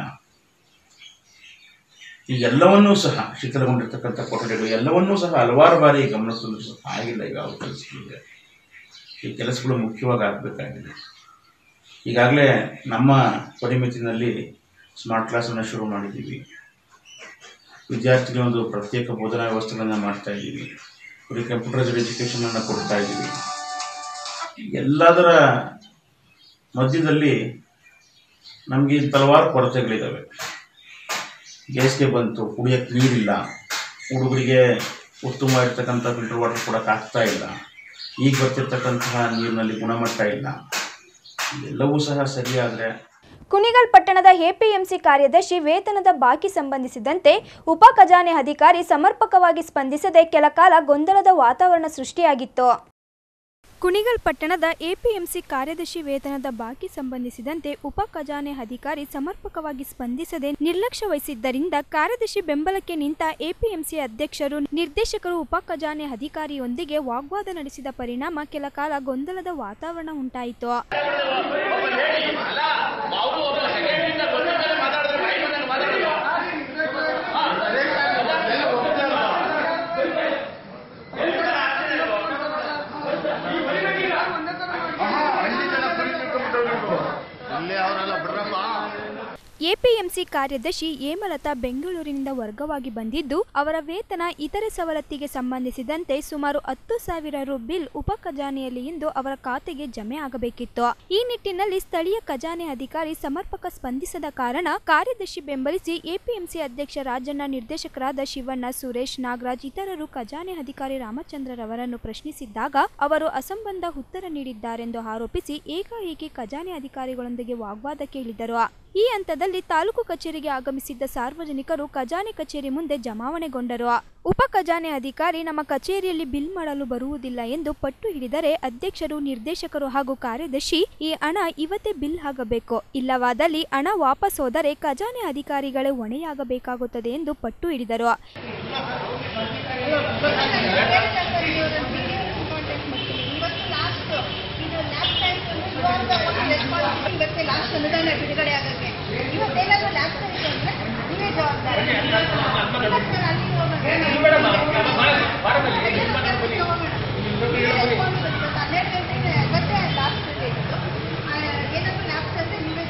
H: ಈ ಎಲ್ಲವನ್ನೂ ಸಹ ಶಿಥಿಲಗೊಂಡಿರ್ತಕ್ಕಂಥ ಕೊಠಡಿಗಳು ಎಲ್ಲವನ್ನೂ ಸಹ ಹಲವಾರು ಬಾರಿ ಗಮನ ಸಹ ಆಗಿಲ್ಲ ಈಗ ಯಾವ ಕೆಲಸಗಳಿಗೆ ಈ ಕೆಲಸಗಳು ಮುಖ್ಯವಾಗಿ ಆಗಬೇಕಾಗಿದೆ ಈಗಾಗಲೇ ನಮ್ಮ ಪರಿಮಿತಿನಲ್ಲಿ ಸ್ಮಾರ್ಟ್ ಕ್ಲಾಸನ್ನು ಶುರು ಮಾಡಿದ್ದೀವಿ ವಿದ್ಯಾರ್ಥಿಗಳೊಂದು ಪ್ರತ್ಯೇಕ ಬೋಧನಾ ವ್ಯವಸ್ಥೆಗಳನ್ನು ಮಾಡ್ತಾ ಇದ್ದೀವಿ ಅವರಿಗೆ ಕಂಪ್ಯೂಟರೈಸ್ಡ್ ಎಜುಕೇಷನ್ ಅನ್ನು ಕೊಡ್ತಾ ಇದ್ದೀವಿ ಎಲ್ಲದರ ಮಧ್ಯದಲ್ಲಿ ನಮಗೆ ಹಲವಾರು ಕೊರತೆಗಳಿದ್ದಾವೆ ಬೇಸಿಗೆ ಬಂತು ಕುಡಿಯೋಕ್ಕೆ ನೀರಿಲ್ಲ ಹುಡುಗರಿಗೆ ಉತ್ತಮವಾಗಿರ್ತಕ್ಕಂಥ ಫಿಲ್ಟರ್ ವಾಟರ್ ಕೊಡೋಕೆ ಆಗ್ತಾ ಇಲ್ಲ ಈಗ ಬರ್ತಿರ್ತಕ್ಕಂತಹ ನೀರಿನಲ್ಲಿ ಗುಣಮಟ್ಟ ಇಲ್ಲ ಎಲ್ಲವೂ ಸಹ ಸರಿಯಾದರೆ
A: ಕುಣಿಗಲ್ ಪಟ್ಟಣದ ಎಪಿಎಂಸಿ ಕಾರ್ಯದರ್ಶಿ ವೇತನದ ಬಾಕಿ ಸಂಬಂಧಿಸಿದಂತೆ ಉಪ ಖಜಾನೆ ಅಧಿಕಾರಿ ಸಮರ್ಪಕವಾಗಿ ಸ್ಪಂದಿಸದೆ ಕೆಲಕಾಲ ಗೊಂದಲದ ವಾತಾವರಣ ಸೃಷ್ಟಿಯಾಗಿತ್ತು ಕುಣಿಗಲ್ ಪಟ್ಟಣದ ಎಪಿಎಂಸಿ ಕಾರ್ಯದರ್ಶಿ ವೇತನದ ಬಾಕಿ ಸಂಬಂಧಿಸಿದಂತೆ ಉಪ ಖಜಾನೆ ಅಧಿಕಾರಿ ಸಮರ್ಪಕವಾಗಿ ಸ್ಪಂದಿಸದೆ ನಿರ್ಲಕ್ಷ್ಯ ವಹಿಸಿದ್ದರಿಂದ ಕಾರ್ಯದರ್ಶಿ ಬೆಂಬಲಕ್ಕೆ ನಿಂತ ಎಪಿಎಂಸಿ ಅಧ್ಯಕ್ಷರು ನಿರ್ದೇಶಕರು ಉಪ ಖಜಾನೆ ಅಧಿಕಾರಿಯೊಂದಿಗೆ ವಾಗ್ವಾದ ನಡೆಸಿದ ಪರಿಣಾಮ ಕೆಲ ಕಾಲ ಗೊಂದಲದ ವಾತಾವರಣ ಉಂಟಾಯಿತು ಎಪಿಎಂಸಿ ಕಾರ್ಯದರ್ಶಿ ಹೇಮಲತಾ ಬೆಂಗಳೂರಿನಿಂದ ವರ್ಗವಾಗಿ ಬಂದಿದ್ದು ಅವರ ವೇತನ ಇತರೆ ಸವಲತ್ತಿಗೆ ಸಂಬಂಧಿಸಿದಂತೆ ಸುಮಾರು ಹತ್ತು ಸಾವಿರ ರು ಬಿಲ್ ಉಪ ಖಜಾನೆಯಲ್ಲಿ ಇಂದು ಅವರ ಖಾತೆಗೆ ಜಮೆ ಆಗಬೇಕಿತ್ತು ಈ ನಿಟ್ಟಿನಲ್ಲಿ ಸ್ಥಳೀಯ ಖಜಾನೆ ಅಧಿಕಾರಿ ಸಮರ್ಪಕ ಸ್ಪಂದಿಸದ ಕಾರಣ ಕಾರ್ಯದರ್ಶಿ ಬೆಂಬಲಿಸಿ ಎಪಿಎಂಸಿ ಅಧ್ಯಕ್ಷ ರಾಜಣ್ಣ ನಿರ್ದೇಶಕರಾದ ಶಿವಣ್ಣ ಸುರೇಶ್ ನಾಗರಾಜ್ ಇತರರು ಖಜಾನೆ ಅಧಿಕಾರಿ ರಾಮಚಂದ್ರರವರನ್ನು ಪ್ರಶ್ನಿಸಿದ್ದಾಗ ಅವರು ಅಸಂಬಂಧ ಉತ್ತರ ನೀಡಿದ್ದಾರೆಂದು ಆರೋಪಿಸಿ ಏಕಾಏಕಿ ಖಜಾನೆ ಅಧಿಕಾರಿಗಳೊಂದಿಗೆ ವಾಗ್ವಾದಕ್ಕೆ ಇಳಿದರು ಈ ಹಂತದಲ್ಲಿ ತಾಲೂಕು ಕಚೇರಿಗೆ ಆಗಮಿಸಿದ್ದ ಸಾರ್ವಜನಿಕರು ಖಜಾನೆ ಕಚೇರಿ ಮುಂದೆ ಜಮಾವಣೆಗೊಂಡರು ಉಪ ಖಜಾನೆ ಅಧಿಕಾರಿ ನಮ್ಮ ಕಚೇರಿಯಲ್ಲಿ ಬಿಲ್ ಮಾಡಲು ಬರುವುದಿಲ್ಲ ಎಂದು ಪಟ್ಟು ಹಿಡಿದರೆ ಅಧ್ಯಕ್ಷರು ನಿರ್ದೇಶಕರು ಹಾಗೂ ಕಾರ್ಯದರ್ಶಿ ಈ ಹಣ ಇವತ್ತೇ ಬಿಲ್ ಆಗಬೇಕು ಇಲ್ಲವಾದಲ್ಲಿ ಹಣ ವಾಪಸ್ ಹೋದರೆ ಖಜಾನೆ ಅಧಿಕಾರಿಗಳೇ ಹೊಣೆಯಾಗಬೇಕಾಗುತ್ತದೆ ಎಂದು ಪಟ್ಟು ಹಿಡಿದರು
I: ಇವತ್ತೇ ಲಾಸ್ಟ್ ಅನುದಾನ ಬಿಡುಗಡೆ ಆಗಕ್ಕೆ ಇವತ್ತೇನಾದ್ರೂ ಲ್ಯಾಪ್ಸ್ ಆಯ್ತು ಅಂದ್ರೆ ನೀವೇ ಜವಾಬ್ದಾರಿ ಇವತ್ತು ನಾನು ಅಲ್ಲಿ ಹೋಗೋಣ. ಹನ್ನೆರಡು ಗಂಟೆಗೆ ಇವತ್ತೇ ಲಾಸ್ಟ್ ಡೇಟ್ ಏನಾದ್ರೂ ಲ್ಯಾಪ್ಸ್ ಅಂದ್ರೆ ನೀವೇ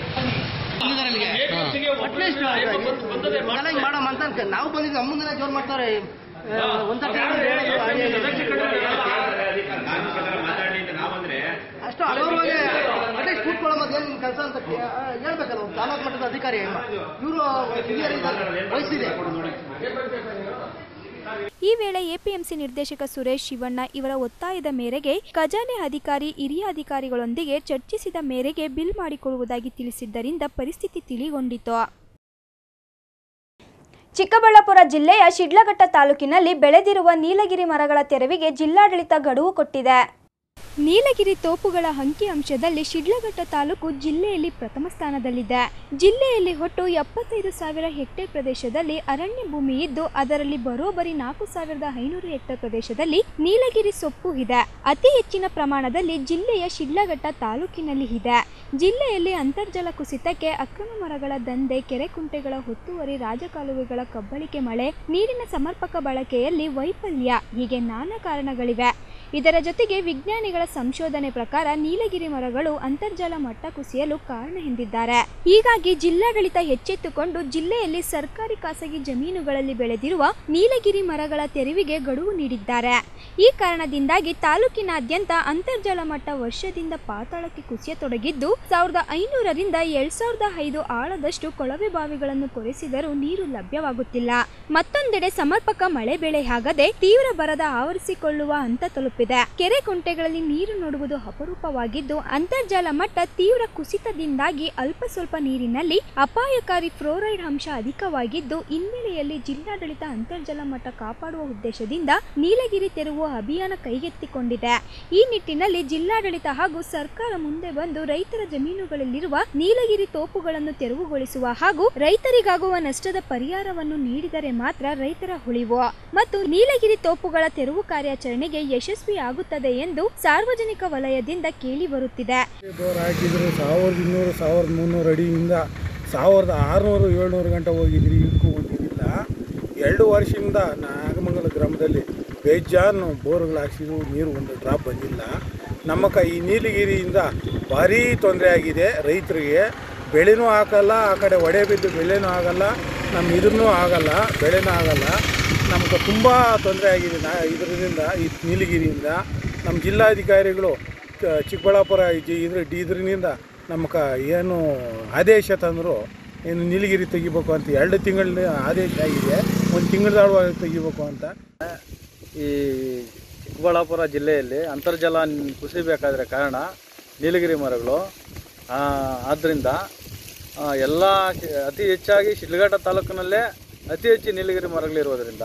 I: ಜವಾಬ್ದಾರಿ
B: ಮಾಡಮ್ ಅಂತ ಅನ್ಕ- ನಾವು ಬಂದಿದ್ದು ನಮ್ಮ ಮುಂದೆ ಜೋರ್ ಮಾಡ್ತಾರೆ ಆ, ಒಂದ್ಸತಿ ಅಷ್ಟು ಹಲವಾರು ಅಟ್ಲೀಸ್ಟ್ ಕೂತ್ಕೊಳ್ಳೋ ಏನು ನಿಮ್ಮ ಕೆಲಸ ಅಂತ ಕೇ- ಆ, ಹೇಳ್ಬೇಕಲ್ಲ ಒಂದು ತಾಲೂಕು ಮಟ್ಟದ ಅಧಿಕಾರಿ ಇವರು ಹಿರಿಯರು ಇದ್ದಾರೆ, ವಯಸ್ಸಿದೆ
A: ಈ ವೇಳೆ ಎಪಿಎಂಸಿ ನಿರ್ದೇಶಕ ಸುರೇಶ್ ಶಿವಣ್ಣ ಇವರ ಒತ್ತಾಯದ ಮೇರೆಗೆ ಖಜಾನೆ ಅಧಿಕಾರಿ ಹಿರಿಯ ಅಧಿಕಾರಿಗಳೊಂದಿಗೆ ಚರ್ಚಿಸಿದ ಮೇರೆಗೆ ಬಿಲ್ ಮಾಡಿಕೊಡುವುದಾಗಿ ತಿಳಿಸಿದ್ದರಿಂದ ಪರಿಸ್ಥಿತಿ ತಿಳಿಗೊಂಡಿತು ಚಿಕ್ಕಬಳ್ಳಾಪುರ ಜಿಲ್ಲೆಯ ಶಿಡ್ಲಘಟ್ಟ ತಾಲೂಕಿನಲ್ಲಿ ಬೆಳೆದಿರುವ ನೀಲಗಿರಿ ಮರಗಳ ತೆರವಿಗೆ ಜಿಲ್ಲಾಡಳಿತ ಗಡುವು ಕೊಟ್ಟಿದೆ ನೀಲಗಿರಿ ತೋಪುಗಳ ಅಂಕಿಅಂಶದಲ್ಲಿ ಶಿಡ್ಲಘಟ್ಟ ತಾಲೂಕು ಜಿಲ್ಲೆಯಲ್ಲಿ ಪ್ರಥಮ ಸ್ಥಾನದಲ್ಲಿದೆ ಜಿಲ್ಲೆಯಲ್ಲಿ ಒಟ್ಟು ಎಪ್ಪತ್ತೈದು ಸಾವಿರ ಹೆಕ್ಟೇರ್ ಪ್ರದೇಶದಲ್ಲಿ ಅರಣ್ಯ ಭೂಮಿ ಇದ್ದು ಅದರಲ್ಲಿ ಬರೋಬ್ಬರಿ ನಾಲ್ಕು ಸಾವಿರದ ಐನೂರು ಹೆಕ್ಟೇರ್ ಪ್ರದೇಶದಲ್ಲಿ ನೀಲಗಿರಿ ಸೊಪ್ಪು ಇದೆ ಅತಿ ಹೆಚ್ಚಿನ ಪ್ರಮಾಣದಲ್ಲಿ ಜಿಲ್ಲೆಯ ಶಿಡ್ಲಘಟ್ಟ ತಾಲೂಕಿನಲ್ಲಿ ಇದೆ ಜಿಲ್ಲೆಯಲ್ಲಿ ಅಂತರ್ಜಲ ಕುಸಿತಕ್ಕೆ ಅಕ್ರಮ ಮರಗಳ ದಂಧೆ ಕೆರೆ ಕುಂಟೆಗಳ ಒತ್ತುವರಿ ರಾಜಕಾಲುವೆಗಳ ಕಬ್ಬಳಿಕೆ ಮಳೆ ನೀರಿನ ಸಮರ್ಪಕ ಬಳಕೆಯಲ್ಲಿ ವೈಫಲ್ಯ ಹೀಗೆ ನಾನಾ ಕಾರಣಗಳಿವೆ ಇದರ ಜೊತೆಗೆ ವಿಜ್ಞಾನಿಗಳ ಸಂಶೋಧನೆ ಪ್ರಕಾರ ನೀಲಗಿರಿ ಮರಗಳು ಅಂತರ್ಜಲ ಮಟ್ಟ ಕುಸಿಯಲು ಕಾರಣ ಎಂದಿದ್ದಾರೆ ಹೀಗಾಗಿ ಜಿಲ್ಲಾಡಳಿತ ಎಚ್ಚೆತ್ತುಕೊಂಡು ಜಿಲ್ಲೆಯಲ್ಲಿ ಸರ್ಕಾರಿ ಖಾಸಗಿ ಜಮೀನುಗಳಲ್ಲಿ ಬೆಳೆದಿರುವ ನೀಲಗಿರಿ ಮರಗಳ ತೆರವಿಗೆ ಗಡುವು ನೀಡಿದ್ದಾರೆ ಈ ಕಾರಣದಿಂದಾಗಿ ತಾಲೂಕಿನಾದ್ಯಂತ ಅಂತರ್ಜಲ ಮಟ್ಟ ವರ್ಷದಿಂದ ಪಾತಾಳಕ್ಕೆ ಕುಸಿಯತೊಡಗಿದ್ದು ಸಾವಿರದ ಐನೂರರಿಂದ ಎರಡ್ ಸಾವಿರದ ಐದು ಆಳದಷ್ಟು ಕೊಳವೆ ಬಾವಿಗಳನ್ನು ಕೊರೆಸಿದರೂ ನೀರು ಲಭ್ಯವಾಗುತ್ತಿಲ್ಲ ಮತ್ತೊಂದೆಡೆ ಸಮರ್ಪಕ ಮಳೆ ಬೆಳೆಯಾಗದೆ ತೀವ್ರ ಬರದ ಆವರಿಸಿಕೊಳ್ಳುವ ಹಂತ ತಲುಪಿದೆ ಕೆರೆ ಕುಂಟೆಗಳಲ್ಲಿ ನೀರು ನೋಡುವುದು ಅಪರೂಪವಾಗಿದ್ದು ಅಂತರ್ಜಲ ಮಟ್ಟ ತೀವ್ರ ಕುಸಿತದಿಂದಾಗಿ ಅಲ್ಪ ಸ್ವಲ್ಪ ನೀರಿನಲ್ಲಿ ಅಪಾಯಕಾರಿ ಫ್ಲೋರೈಡ್ ಅಂಶ ಅಧಿಕವಾಗಿದ್ದು ಹಿನ್ನೆಲೆಯಲ್ಲಿ ಜಿಲ್ಲಾಡಳಿತ ಅಂತರ್ಜಲ ಮಟ್ಟ ಕಾಪಾಡುವ ಉದ್ದೇಶದಿಂದ ನೀಲಗಿರಿ ತೆರವು ಅಭಿಯಾನ ಕೈಗೆತ್ತಿಕೊಂಡಿದೆ ಈ ನಿಟ್ಟಿನಲ್ಲಿ ಜಿಲ್ಲಾಡಳಿತ ಹಾಗೂ ಸರ್ಕಾರ ಮುಂದೆ ಬಂದು ರೈತರ ಜಮೀನುಗಳಲ್ಲಿರುವ ನೀಲಗಿರಿ ತೋಪುಗಳನ್ನು ತೆರವುಗೊಳಿಸುವ ಹಾಗೂ ರೈತರಿಗಾಗುವ ನಷ್ಟದ ಪರಿಹಾರವನ್ನು ನೀಡಿದರೆ ಮಾತ್ರ ರೈತರ ಉಳಿವು ಮತ್ತು ನೀಲಗಿರಿ ತೋಪುಗಳ ತೆರವು ಕಾರ್ಯಾಚರಣೆಗೆ ಯಶಸ್ವಿಯಾಗುತ್ತದೆ ಎಂದು ಸಾರ್ವಜನಿಕ ವಲಯದಿಂದ ಕೇಳಿ ಬರುತ್ತಿದೆ
F: ಬೋರ್ ಹಾಕಿದ್ರು ಸಾವಿರದ ಇನ್ನೂರು ಸಾವಿರದ ಮುನ್ನೂರು ಅಡಿಯಿಂದ ಸಾವಿರದ ಆರುನೂರು ಏಳ್ನೂರು ಗಂಟೆ ಹೋಗಿದ್ರಿ ಇದಕ್ಕೂ ಹೋಗಿದ್ದಿಲ್ಲ ಎರಡು ವರ್ಷದಿಂದ ನಾಗಮಂಗಲ ಗ್ರಾಮದಲ್ಲಿ ಬೇಜಾನು ಬೋರ್ಗಳು ಹಾಕ್ಸಿದ್ರು ನೀರು ಒಂದು ಡ್ರಾಪ್ ಬಂದಿಲ್ಲ ನಮ್ಮ ಕ ಈ ನೀಲಗಿರಿಯಿಂದ ಭಾರೀ ತೊಂದರೆ ಆಗಿದೆ ರೈತರಿಗೆ ಬೆಳೆನೂ ಹಾಕಲ್ಲ ಆ ಕಡೆ ಒಡೆ ಬಿದ್ದು ಬೆಳೆನೂ ಆಗಲ್ಲ ನಮ್ಮ ಇದನ್ನೂ ಆಗಲ್ಲ ಬೆಳೆನೂ ಆಗಲ್ಲ ನಮ್ಗೆ ತುಂಬ ತೊಂದರೆ ಆಗಿದೆ ನಾ ಇದರಿಂದ ಈ ನೀಲಗಿರಿಯಿಂದ ನಮ್ಮ ಜಿಲ್ಲಾಧಿಕಾರಿಗಳು ಕ- ಚಿಕ್ಕಬಳ್ಳಾಪುರ ಜಿ- ಇದ್ರ ಇದರಿಂದ ನಮ್ಮ ಕ ಏನು ಆದೇಶ ತಂದರು ಏನು ನೀಲಗಿರಿ ತೆಗಿಬೇಕು ಅಂತ ಎರಡು ತಿಂಗಳ ಆದೇಶ ಆಗಿದೆ ಒಂದು ತಿಂಗಳದೊಳಗೆ ತೆಗಿಬೇಕು ಅಂತ
J: ಈ ಚಿಕ್ಕಬಳ್ಳಾಪುರ ಜಿಲ್ಲೆಯಲ್ಲಿ ಅಂತರ್ಜಲ ನ್- ಕುಸಿಬೇಕಾದ್ರೆ ಕಾರಣ ನೀಲಗಿರಿ ಮರಗಳು ಆ, ಆದ್ದರಿಂದ ಎಲ್ಲ ಅತಿ ಹೆಚ್ಚಾಗಿ ಶಿಡ್ಲಘಟ್ಟ ತಾಲೂಕಿನಲ್ಲೇ ಅತಿ ಹೆಚ್ಚು ನೀಲಗಿರಿ ಮರಗಳಿರೋದ್ರಿಂದ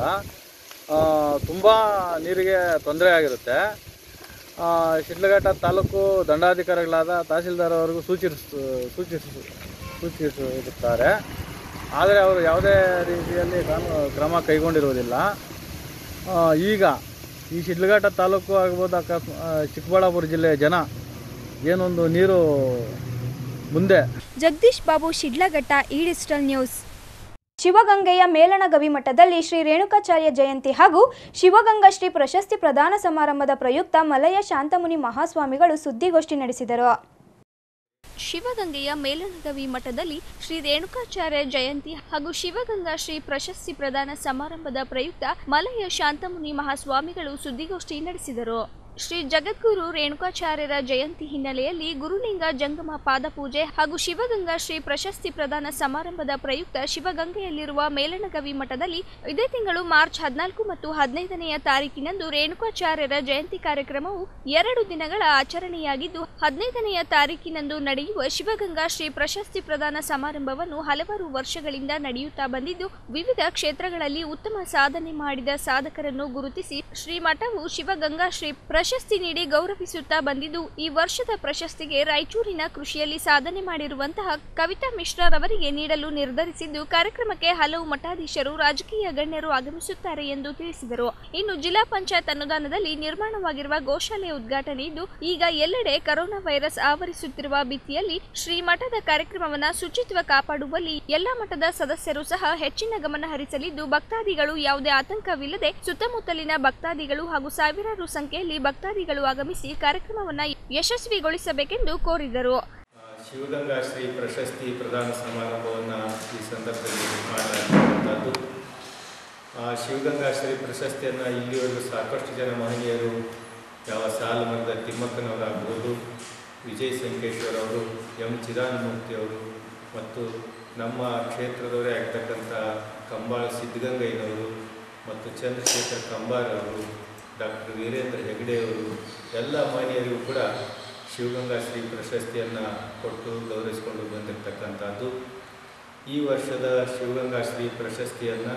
J: ತುಂಬ ನೀರಿಗೆ ತೊಂದರೆ ಆಗಿರುತ್ತೆ ಆ, ಶಿಡ್ಲಘಟ್ಟ ತಾಲೂಕು ದಂಡಾಧಿಕಾರಿಗಳಾದ ತಹಸೀಲ್ದಾರ್ ಅವರಿಗೂ ಸೂಚಿಸ್ ಸೂಚಿಸ ಸೂಚಿಸಿರುತ್ತಾರೆ ಆದರೆ ಅವರು ಯಾವುದೇ ರೀತಿಯಲ್ಲಿ ಕಾನೂ ಕ್ರಮ ಕೈಗೊಂಡಿರುವುದಿಲ್ಲ ಆ, ಈಗ ಈ ಶಿಡ್ಲಘಟ್ಟ ತಾಲೂಕು ಆಗ್ಬೋದು ಅಕಸ್ಮ ಆ, ಚಿಕ್ಕಬಳ್ಳಾಪುರ ಜಿಲ್ಲೆಯ ಜನ ಏನೊಂದು ನೀರು ಮುಂದೆ
A: ಜಗದೀಶ್ ಬಾಬು ಶಿಡ್ಲಘಟ್ಟ ಈ ಡಿಜಿಟಲ್ ನ್ಯೂಸ್ ಶಿವಗಂಗೆಯ ಮೇಲಣ ಗವಿಮಠದಲ್ಲಿ ಶ್ರೀ ರೇಣುಕಾಚಾರ್ಯ ಜಯಂತಿ ಹಾಗೂ ಶಿವಗಂಗಾ ಶ್ರೀ ಪ್ರಶಸ್ತಿ ಪ್ರದಾನ ಸಮಾರಂಭದ ಪ್ರಯುಕ್ತ ಮಲಯ ಶಾಂತಮುನಿ ಮಹಾಸ್ವಾಮಿಗಳು ಸುದ್ದಿಗೋಷ್ಠಿ ನಡೆಸಿದರು
E: ಶಿವಗಂಗೆಯ ಮೇಲನಗವಿ ಮಠದಲ್ಲಿ ಶ್ರೀ ರೇಣುಕಾಚಾರ್ಯ ಜಯಂತಿ ಹಾಗೂ ಶಿವಗಂಗಾ ಶ್ರೀ ಪ್ರಶಸ್ತಿ ಪ್ರದಾನ ಸಮಾರಂಭದ ಪ್ರಯುಕ್ತ ಮಲಯ ಶಾಂತಮುನಿ ಮಹಾಸ್ವಾಮಿಗಳು ಸುದ್ದಿಗೋಷ್ಠಿ ನಡೆಸಿದರು ಶ್ರೀ ಜಗದ್ಗುರು ರೇಣುಕಾಚಾರ್ಯರ ಜಯಂತಿ ಹಿನ್ನೆಲೆಯಲ್ಲಿ ಗುರುಲಿಂಗ ಜಂಗಮ ಪಾದಪೂಜೆ ಹಾಗೂ ಶಿವಗಂಗಾ ಶ್ರೀ ಪ್ರಶಸ್ತಿ ಪ್ರದಾನ ಸಮಾರಂಭದ ಪ್ರಯುಕ್ತ ಶಿವಗಂಗೆಯಲ್ಲಿರುವ ಮೇಲನಗವಿ ಮಠದಲ್ಲಿ ಇದೇ ತಿಂಗಳು ಮಾರ್ಚ್ ಹದಿನಾಲ್ಕು ಮತ್ತು ಹದಿನೈದನೆಯ ತಾರೀಕಿನಂದು ರೇಣುಕಾಚಾರ್ಯರ ಜಯಂತಿ ಕಾರ್ಯಕ್ರಮವು ಎರಡು ದಿನಗಳ ಆಚರಣೆಯಾಗಿದ್ದು ಹದಿನೈದನೆಯ ತಾರೀಕಿನಂದು ನಡೆಯುವ ಶಿವಗಂಗಾ ಶ್ರೀ ಪ್ರಶಸ್ತಿ ಪ್ರದಾನ ಸಮಾರಂಭವನ್ನು ಹಲವಾರು ವರ್ಷಗಳಿಂದ ನಡೆಯುತ್ತಾ ಬಂದಿದ್ದು ವಿವಿಧ ಕ್ಷೇತ್ರಗಳಲ್ಲಿ ಉತ್ತಮ ಸಾಧನೆ ಮಾಡಿದ ಸಾಧಕರನ್ನು ಗುರುತಿಸಿ ಶ್ರೀ ಮಠವು ಶಿವಗಂಗಾ ಶ್ರೀ ಪ್ರಶಸ್ತಿ ನೀಡಿ ಗೌರವಿಸುತ್ತಾ ಬಂದಿದ್ದು ಈ ವರ್ಷದ ಪ್ರಶಸ್ತಿಗೆ ರಾಯಚೂರಿನ ಕೃಷಿಯಲ್ಲಿ ಸಾಧನೆ ಮಾಡಿರುವಂತಹ ಕವಿತಾ ಮಿಶ್ರಾರವರಿಗೆ ನೀಡಲು ನಿರ್ಧರಿಸಿದ್ದು ಕಾರ್ಯಕ್ರಮಕ್ಕೆ ಹಲವು ಮಠಾಧೀಶರು ರಾಜಕೀಯ ಗಣ್ಯರು ಆಗಮಿಸುತ್ತಾರೆ ಎಂದು ತಿಳಿಸಿದರು ಇನ್ನು ಜಿಲ್ಲಾ ಪಂಚಾಯತ್ ಅನುದಾನದಲ್ಲಿ ನಿರ್ಮಾಣವಾಗಿರುವ ಗೋಶಾಲೆ ಉದ್ಘಾಟನೆ ಇದ್ದು ಈಗ ಎಲ್ಲೆಡೆ ಕರೋನಾ ವೈರಸ್ ಆವರಿಸುತ್ತಿರುವ ಭಿತ್ತಿಯಲ್ಲಿ ಶ್ರೀ ಮಠದ ಕಾರ್ಯಕ್ರಮವನ್ನ ಶುಚಿತ್ವ ಕಾಪಾಡುವಲ್ಲಿ ಎಲ್ಲಾ ಮಠದ ಸದಸ್ಯರು ಸಹ ಹೆಚ್ಚಿನ ಗಮನ ಹರಿಸಲಿದ್ದು ಭಕ್ತಾದಿಗಳು ಯಾವುದೇ ಆತಂಕವಿಲ್ಲದೆ ಸುತ್ತಮುತ್ತಲಿನ ಭಕ್ತಾದಿಗಳು ಹಾಗೂ ಸಾವಿರಾರು ಸಂಖ್ಯೆಯಲ್ಲಿ ಭಕ್ತಾದಿಗಳು ಆಗಮಿಸಿ ಕಾರ್ಯಕ್ರಮವನ್ನ ಯಶಸ್ವಿಗೊಳಿಸಬೇಕೆಂದು ಕೋರಿದರು
K: ಶಿವಗಂಗಾ ಶ್ರೀ ಪ್ರಶಸ್ತಿ ಪ್ರದಾನ ಸಮಾರಂಭವನ್ನು ಈ ಸಂದರ್ಭದಲ್ಲಿ ಮಾಡಲಾಗಿರುವಂಥದ್ದು ಆ ಶಿವಗಂಗಾ ಶ್ರೀ ಪ್ರಶಸ್ತಿಯನ್ನು ಇಲ್ಲಿವರೆಗೂ ಸಾಕಷ್ಟು ಜನ ಮಹನೀಯರು ಯಾವ ಸಾಲುಮರದ ತಿಮ್ಮಕ್ಕನವರಾಗ್ಬೋದು ವಿಜಯ್ ಸಂಕೇಶ್ವರ್ ಅವರು ಎಂ ಚಿದಾನಮೂರ್ತಿ ಅವರು ಮತ್ತು ನಮ್ಮ ಕ್ಷೇತ್ರದವರೇ ಆಗ್ತಕ್ಕಂಥ ಕಂಬಾಳ ಸಿದ್ಧಗಂಗಯ್ಯನವರು ಮತ್ತು ಚಂದ್ರಶೇಖರ್ ಕಂಬಾರ್ ಅವರು ಡಾಕ್ಟರ್ ವೀರೇಂದ್ರ ಹೆಗಡೆ ಅವರು ಎಲ್ಲ ಮಹನೀಯರಿಗೂ ಕೂಡ ಶಿವಗಂಗಾ ಶ್ರೀ ಪ್ರಶಸ್ತಿಯನ್ನು ಕೊಟ್ಟು ಗೌರವಿಸಿಕೊಂಡು ಬಂದಿರತಕ್ಕಂಥದ್ದು ಈ ವರ್ಷದ ಶಿವಗಂಗಾ ಶ್ರೀ ಪ್ರಶಸ್ತಿಯನ್ನು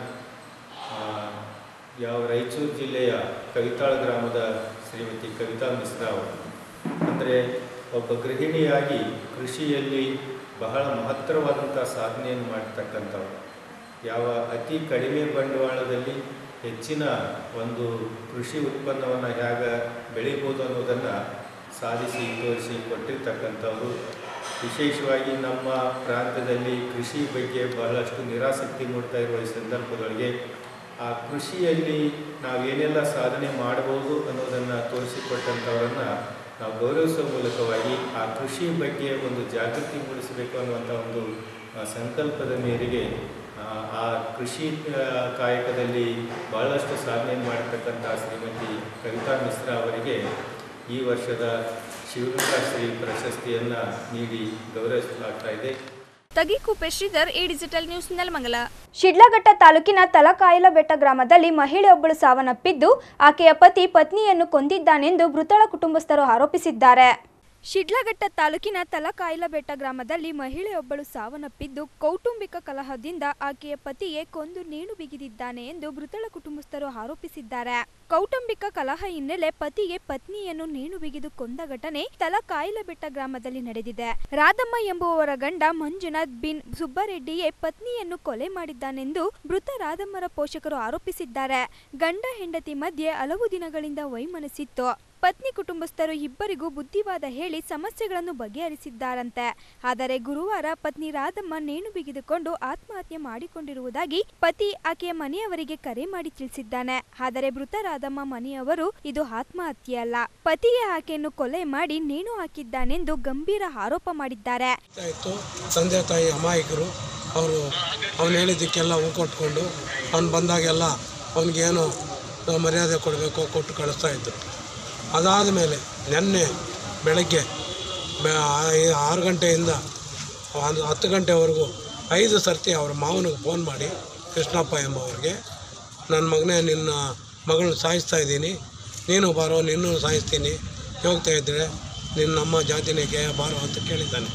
K: ಯಾವ ರಾಯಚೂರು ಜಿಲ್ಲೆಯ ಕವಿತಾಳ ಗ್ರಾಮದ ಶ್ರೀಮತಿ ಕವಿತಾ ಮಿಶ್ರಾ ಅವರು ಅಂದರೆ ಒಬ್ಬ ಗೃಹಿಣಿಯಾಗಿ ಕೃಷಿಯಲ್ಲಿ ಬಹಳ ಮಹತ್ತರವಾದಂಥ ಸಾಧನೆಯನ್ನು ಮಾಡಿರ್ತಕ್ಕಂಥವ್ರು ಯಾವ ಅತಿ ಕಡಿಮೆ ಬಂಡವಾಳದಲ್ಲಿ ಹೆಚ್ಚಿನ ಒಂದು ಕೃಷಿ ಉತ್ಪನ್ನವನ್ನು ಹೇಗೆ ಬೆಳಿಬೋದು ಅನ್ನೋದನ್ನು ಸಾಧಿಸಿ ತೋರಿಸಿ ಕೊಟ್ಟಿರ್ತಕ್ಕಂಥವ್ರು ವಿಶೇಷವಾಗಿ ನಮ್ಮ ಪ್ರಾಂತ್ಯದಲ್ಲಿ ಕೃಷಿ ಬಗ್ಗೆ ಬಹಳಷ್ಟು ನಿರಾಸಕ್ತಿ ಮೂಡ್ತಾ ಇರುವ ಈ ಸಂದರ್ಭಗಳಿಗೆ ಆ ಕೃಷಿಯಲ್ಲಿ ನಾವೇನೆಲ್ಲ ಸಾಧನೆ ಮಾಡ್ಬೋದು ಅನ್ನೋದನ್ನು ತೋರಿಸಿಕೊಟ್ಟಂಥವರನ್ನು ನಾವು ಗೌರವಿಸುವ ಮೂಲಕವಾಗಿ ಆ ಕೃಷಿ ಬಗ್ಗೆ ಒಂದು ಜಾಗೃತಿ ಮೂಡಿಸಬೇಕು ಅನ್ನುವಂಥ ಒಂದು ಆ, ಸಂಕಲ್ಪದ ಮೇರೆಗೆ ಆ, ಆ ಕೃಷಿ ಆ, ಕಾಯಕದಲ್ಲಿ ಬಹಳಷ್ಟು ಸಾಧನೆ ಮಾಡಿರ್ತಕ್ಕಂಥ ಶ್ರೀಮತಿ ಕವಿತಾ ಮಿಶ್ರಾ ಅವರಿಗೆ ಈ ವರ್ಷದ ಶಿವಗಂಗಾ ಶ್ರೀ ಪ್ರಶಸ್ತಿಯನ್ನು ನೀಡಿ ಗೌರವಿಸಲಾಗ್ತಾ ಇದೆ
E: Tagikuppe Sridhar A digital news Nelamangala
A: Shidlaghatta ತಾಲೂಕಿನ ತಲಕಾಯಲಬೆಟ್ಟ ಗ್ರಾಮದಲ್ಲಿ ಮಹಿಳೆಯೊಬ್ಬಳು ಸಾವನ್ನಪ್ಪಿದ್ದು ಆಕೆಯ ಪತಿ ಪತ್ನಿಯನ್ನು ಕೊಂದಿದ್ದಾನೆಂದು ಮೃತಳ ಕುಟುಂಬಸ್ಥರು ಆರೋಪಿಸಿದ್ದಾರೆ ಶಿಡ್ಲಘಟ್ಟ ತಾಲೂಕಿನ ತಲಕಾಯಲಬೆಟ್ಟ ಗ್ರಾಮದಲ್ಲಿ ಮಹಿಳೆಯೊಬ್ಬಳು ಸಾವನ್ನಪ್ಪಿದ್ದು ಕೌಟುಂಬಿಕ ಕಲಹದಿಂದ ಆಕೆಯ ಪತಿಯೇ ಕೊಂದು ನೇಣು ಬಿಗಿದಿದ್ದಾನೆ ಎಂದು ಮೃತಳ ಕುಟುಂಬಸ್ಥರು ಆರೋಪಿಸಿದ್ದಾರೆ ಕೌಟುಂಬಿಕ ಕಲಹ ಹಿನ್ನೆಲೆ ಪತಿಗೆ ಪತ್ನಿಯನ್ನು ನೇಣು ಬಿಗಿದು ಕೊಂದ ಘಟನೆ ತಲಕಾಯಲಬೆಟ್ಟ ಗ್ರಾಮದಲ್ಲಿ ನಡೆದಿದೆ ರಾಧಮ್ಮ ಎಂಬುವವರ ಗಂಡ ಮಂಜುನಾಥ್ ಬಿನ್ ಸುಬ್ಬರೆಡ್ಡಿಯೇ ಪತ್ನಿಯನ್ನು ಕೊಲೆ ಮಾಡಿದ್ದಾನೆಂದು ಮೃತ ರಾಧಮ್ಮರ ಪೋಷಕರು ಆರೋಪಿಸಿದ್ದಾರೆ ಗಂಡ ಹೆಂಡತಿ ಮಧ್ಯೆ ಹಲವು ದಿನಗಳಿಂದ ವೈಮನಸ್ಸಿತ್ತು ಪತ್ನಿ ಕುಟುಂಬಸ್ಥರು ಇಬ್ಬರಿಗೂ ಬುದ್ಧಿವಾದ ಹೇಳಿ ಸಮಸ್ಯೆಗಳನ್ನು ಬಗೆಹರಿಸಿದ್ದಾರಂತೆ ಆದರೆ ಗುರುವಾರ ಪತ್ನಿ ರಾಧಮ್ಮ ನೇಣು ಬಿಗಿದುಕೊಂಡು ಆತ್ಮಹತ್ಯೆ ಮಾಡಿಕೊಂಡಿರುವುದಾಗಿ ಪತಿ ಆಕೆಯ ಮನೆಯವರಿಗೆ ಕರೆ ಮಾಡಿ ತಿಳಿಸಿದ್ದಾನೆ ಆದರೆ ಮೃತ ರಾಧಮ್ಮ ಮನೆಯವರು ಇದು ಆತ್ಮಹತ್ಯೆ ಅಲ್ಲ ಪತಿಯೇ ಆಕೆಯನ್ನು ಕೊಲೆ ಮಾಡಿ ನೇಣು ಹಾಕಿದ್ದಾನೆಂದು ಗಂಭೀರ ಆರೋಪ ಮಾಡಿದ್ದಾರೆ
F: ಇತ್ತು ತಂದೆ ತಾಯಿ ಅಮಾಯಕರು ಅವರು ಅವನು ಹೇಳಿದ್ದಕ್ಕೆಲ್ಲ ಹೂ ಕೊಟ್ಕೊಂಡು ಅವ್ನು ಬಂದಾಗೆಲ್ಲ ಅವನಿಗೇನು ಮರ್ಯಾದೆ ಕೊಡಬೇಕು ಕೊಟ್ಟು ಕಳಿಸ್ತಾ ಇದ್ರು ಅದಾದ ಮೇಲೆ ನಿನ್ನೆ ಬೆಳಗ್ಗೆ ಬೆ- ಆ- ಆರು ಗಂಟೆಯಿಂದ ಒಂದು ಹತ್ತು ಗಂಟೆವರೆಗೂ ಐದು ಸರ್ತಿ ಅವ್ರ ಮಾವನಿಗೆ ಫೋನ್ ಮಾಡಿ ಕೃಷ್ಣಪ್ಪ ಎಂಬವ್ರಿಗೆ ನನ್ನ ಮಗನೇ ನಿನ್ನ ಮಗಳನ್ನ ಸಾಯಿಸ್ತಾ ಇದ್ದೀನಿ ನೀನು ಬಾರೋ ನಿನ್ನೂ ಸಾಯಿಸ್ತೀನಿ ಹೋಗ್ತಾ ಇದ್ದರೆ ನಿನ್ನ ನಮ್ಮ ಜಾತಿನೇಗೆ ಬಾರೋ ಅಂತ ಕೇಳಿದ್ದಾನೆ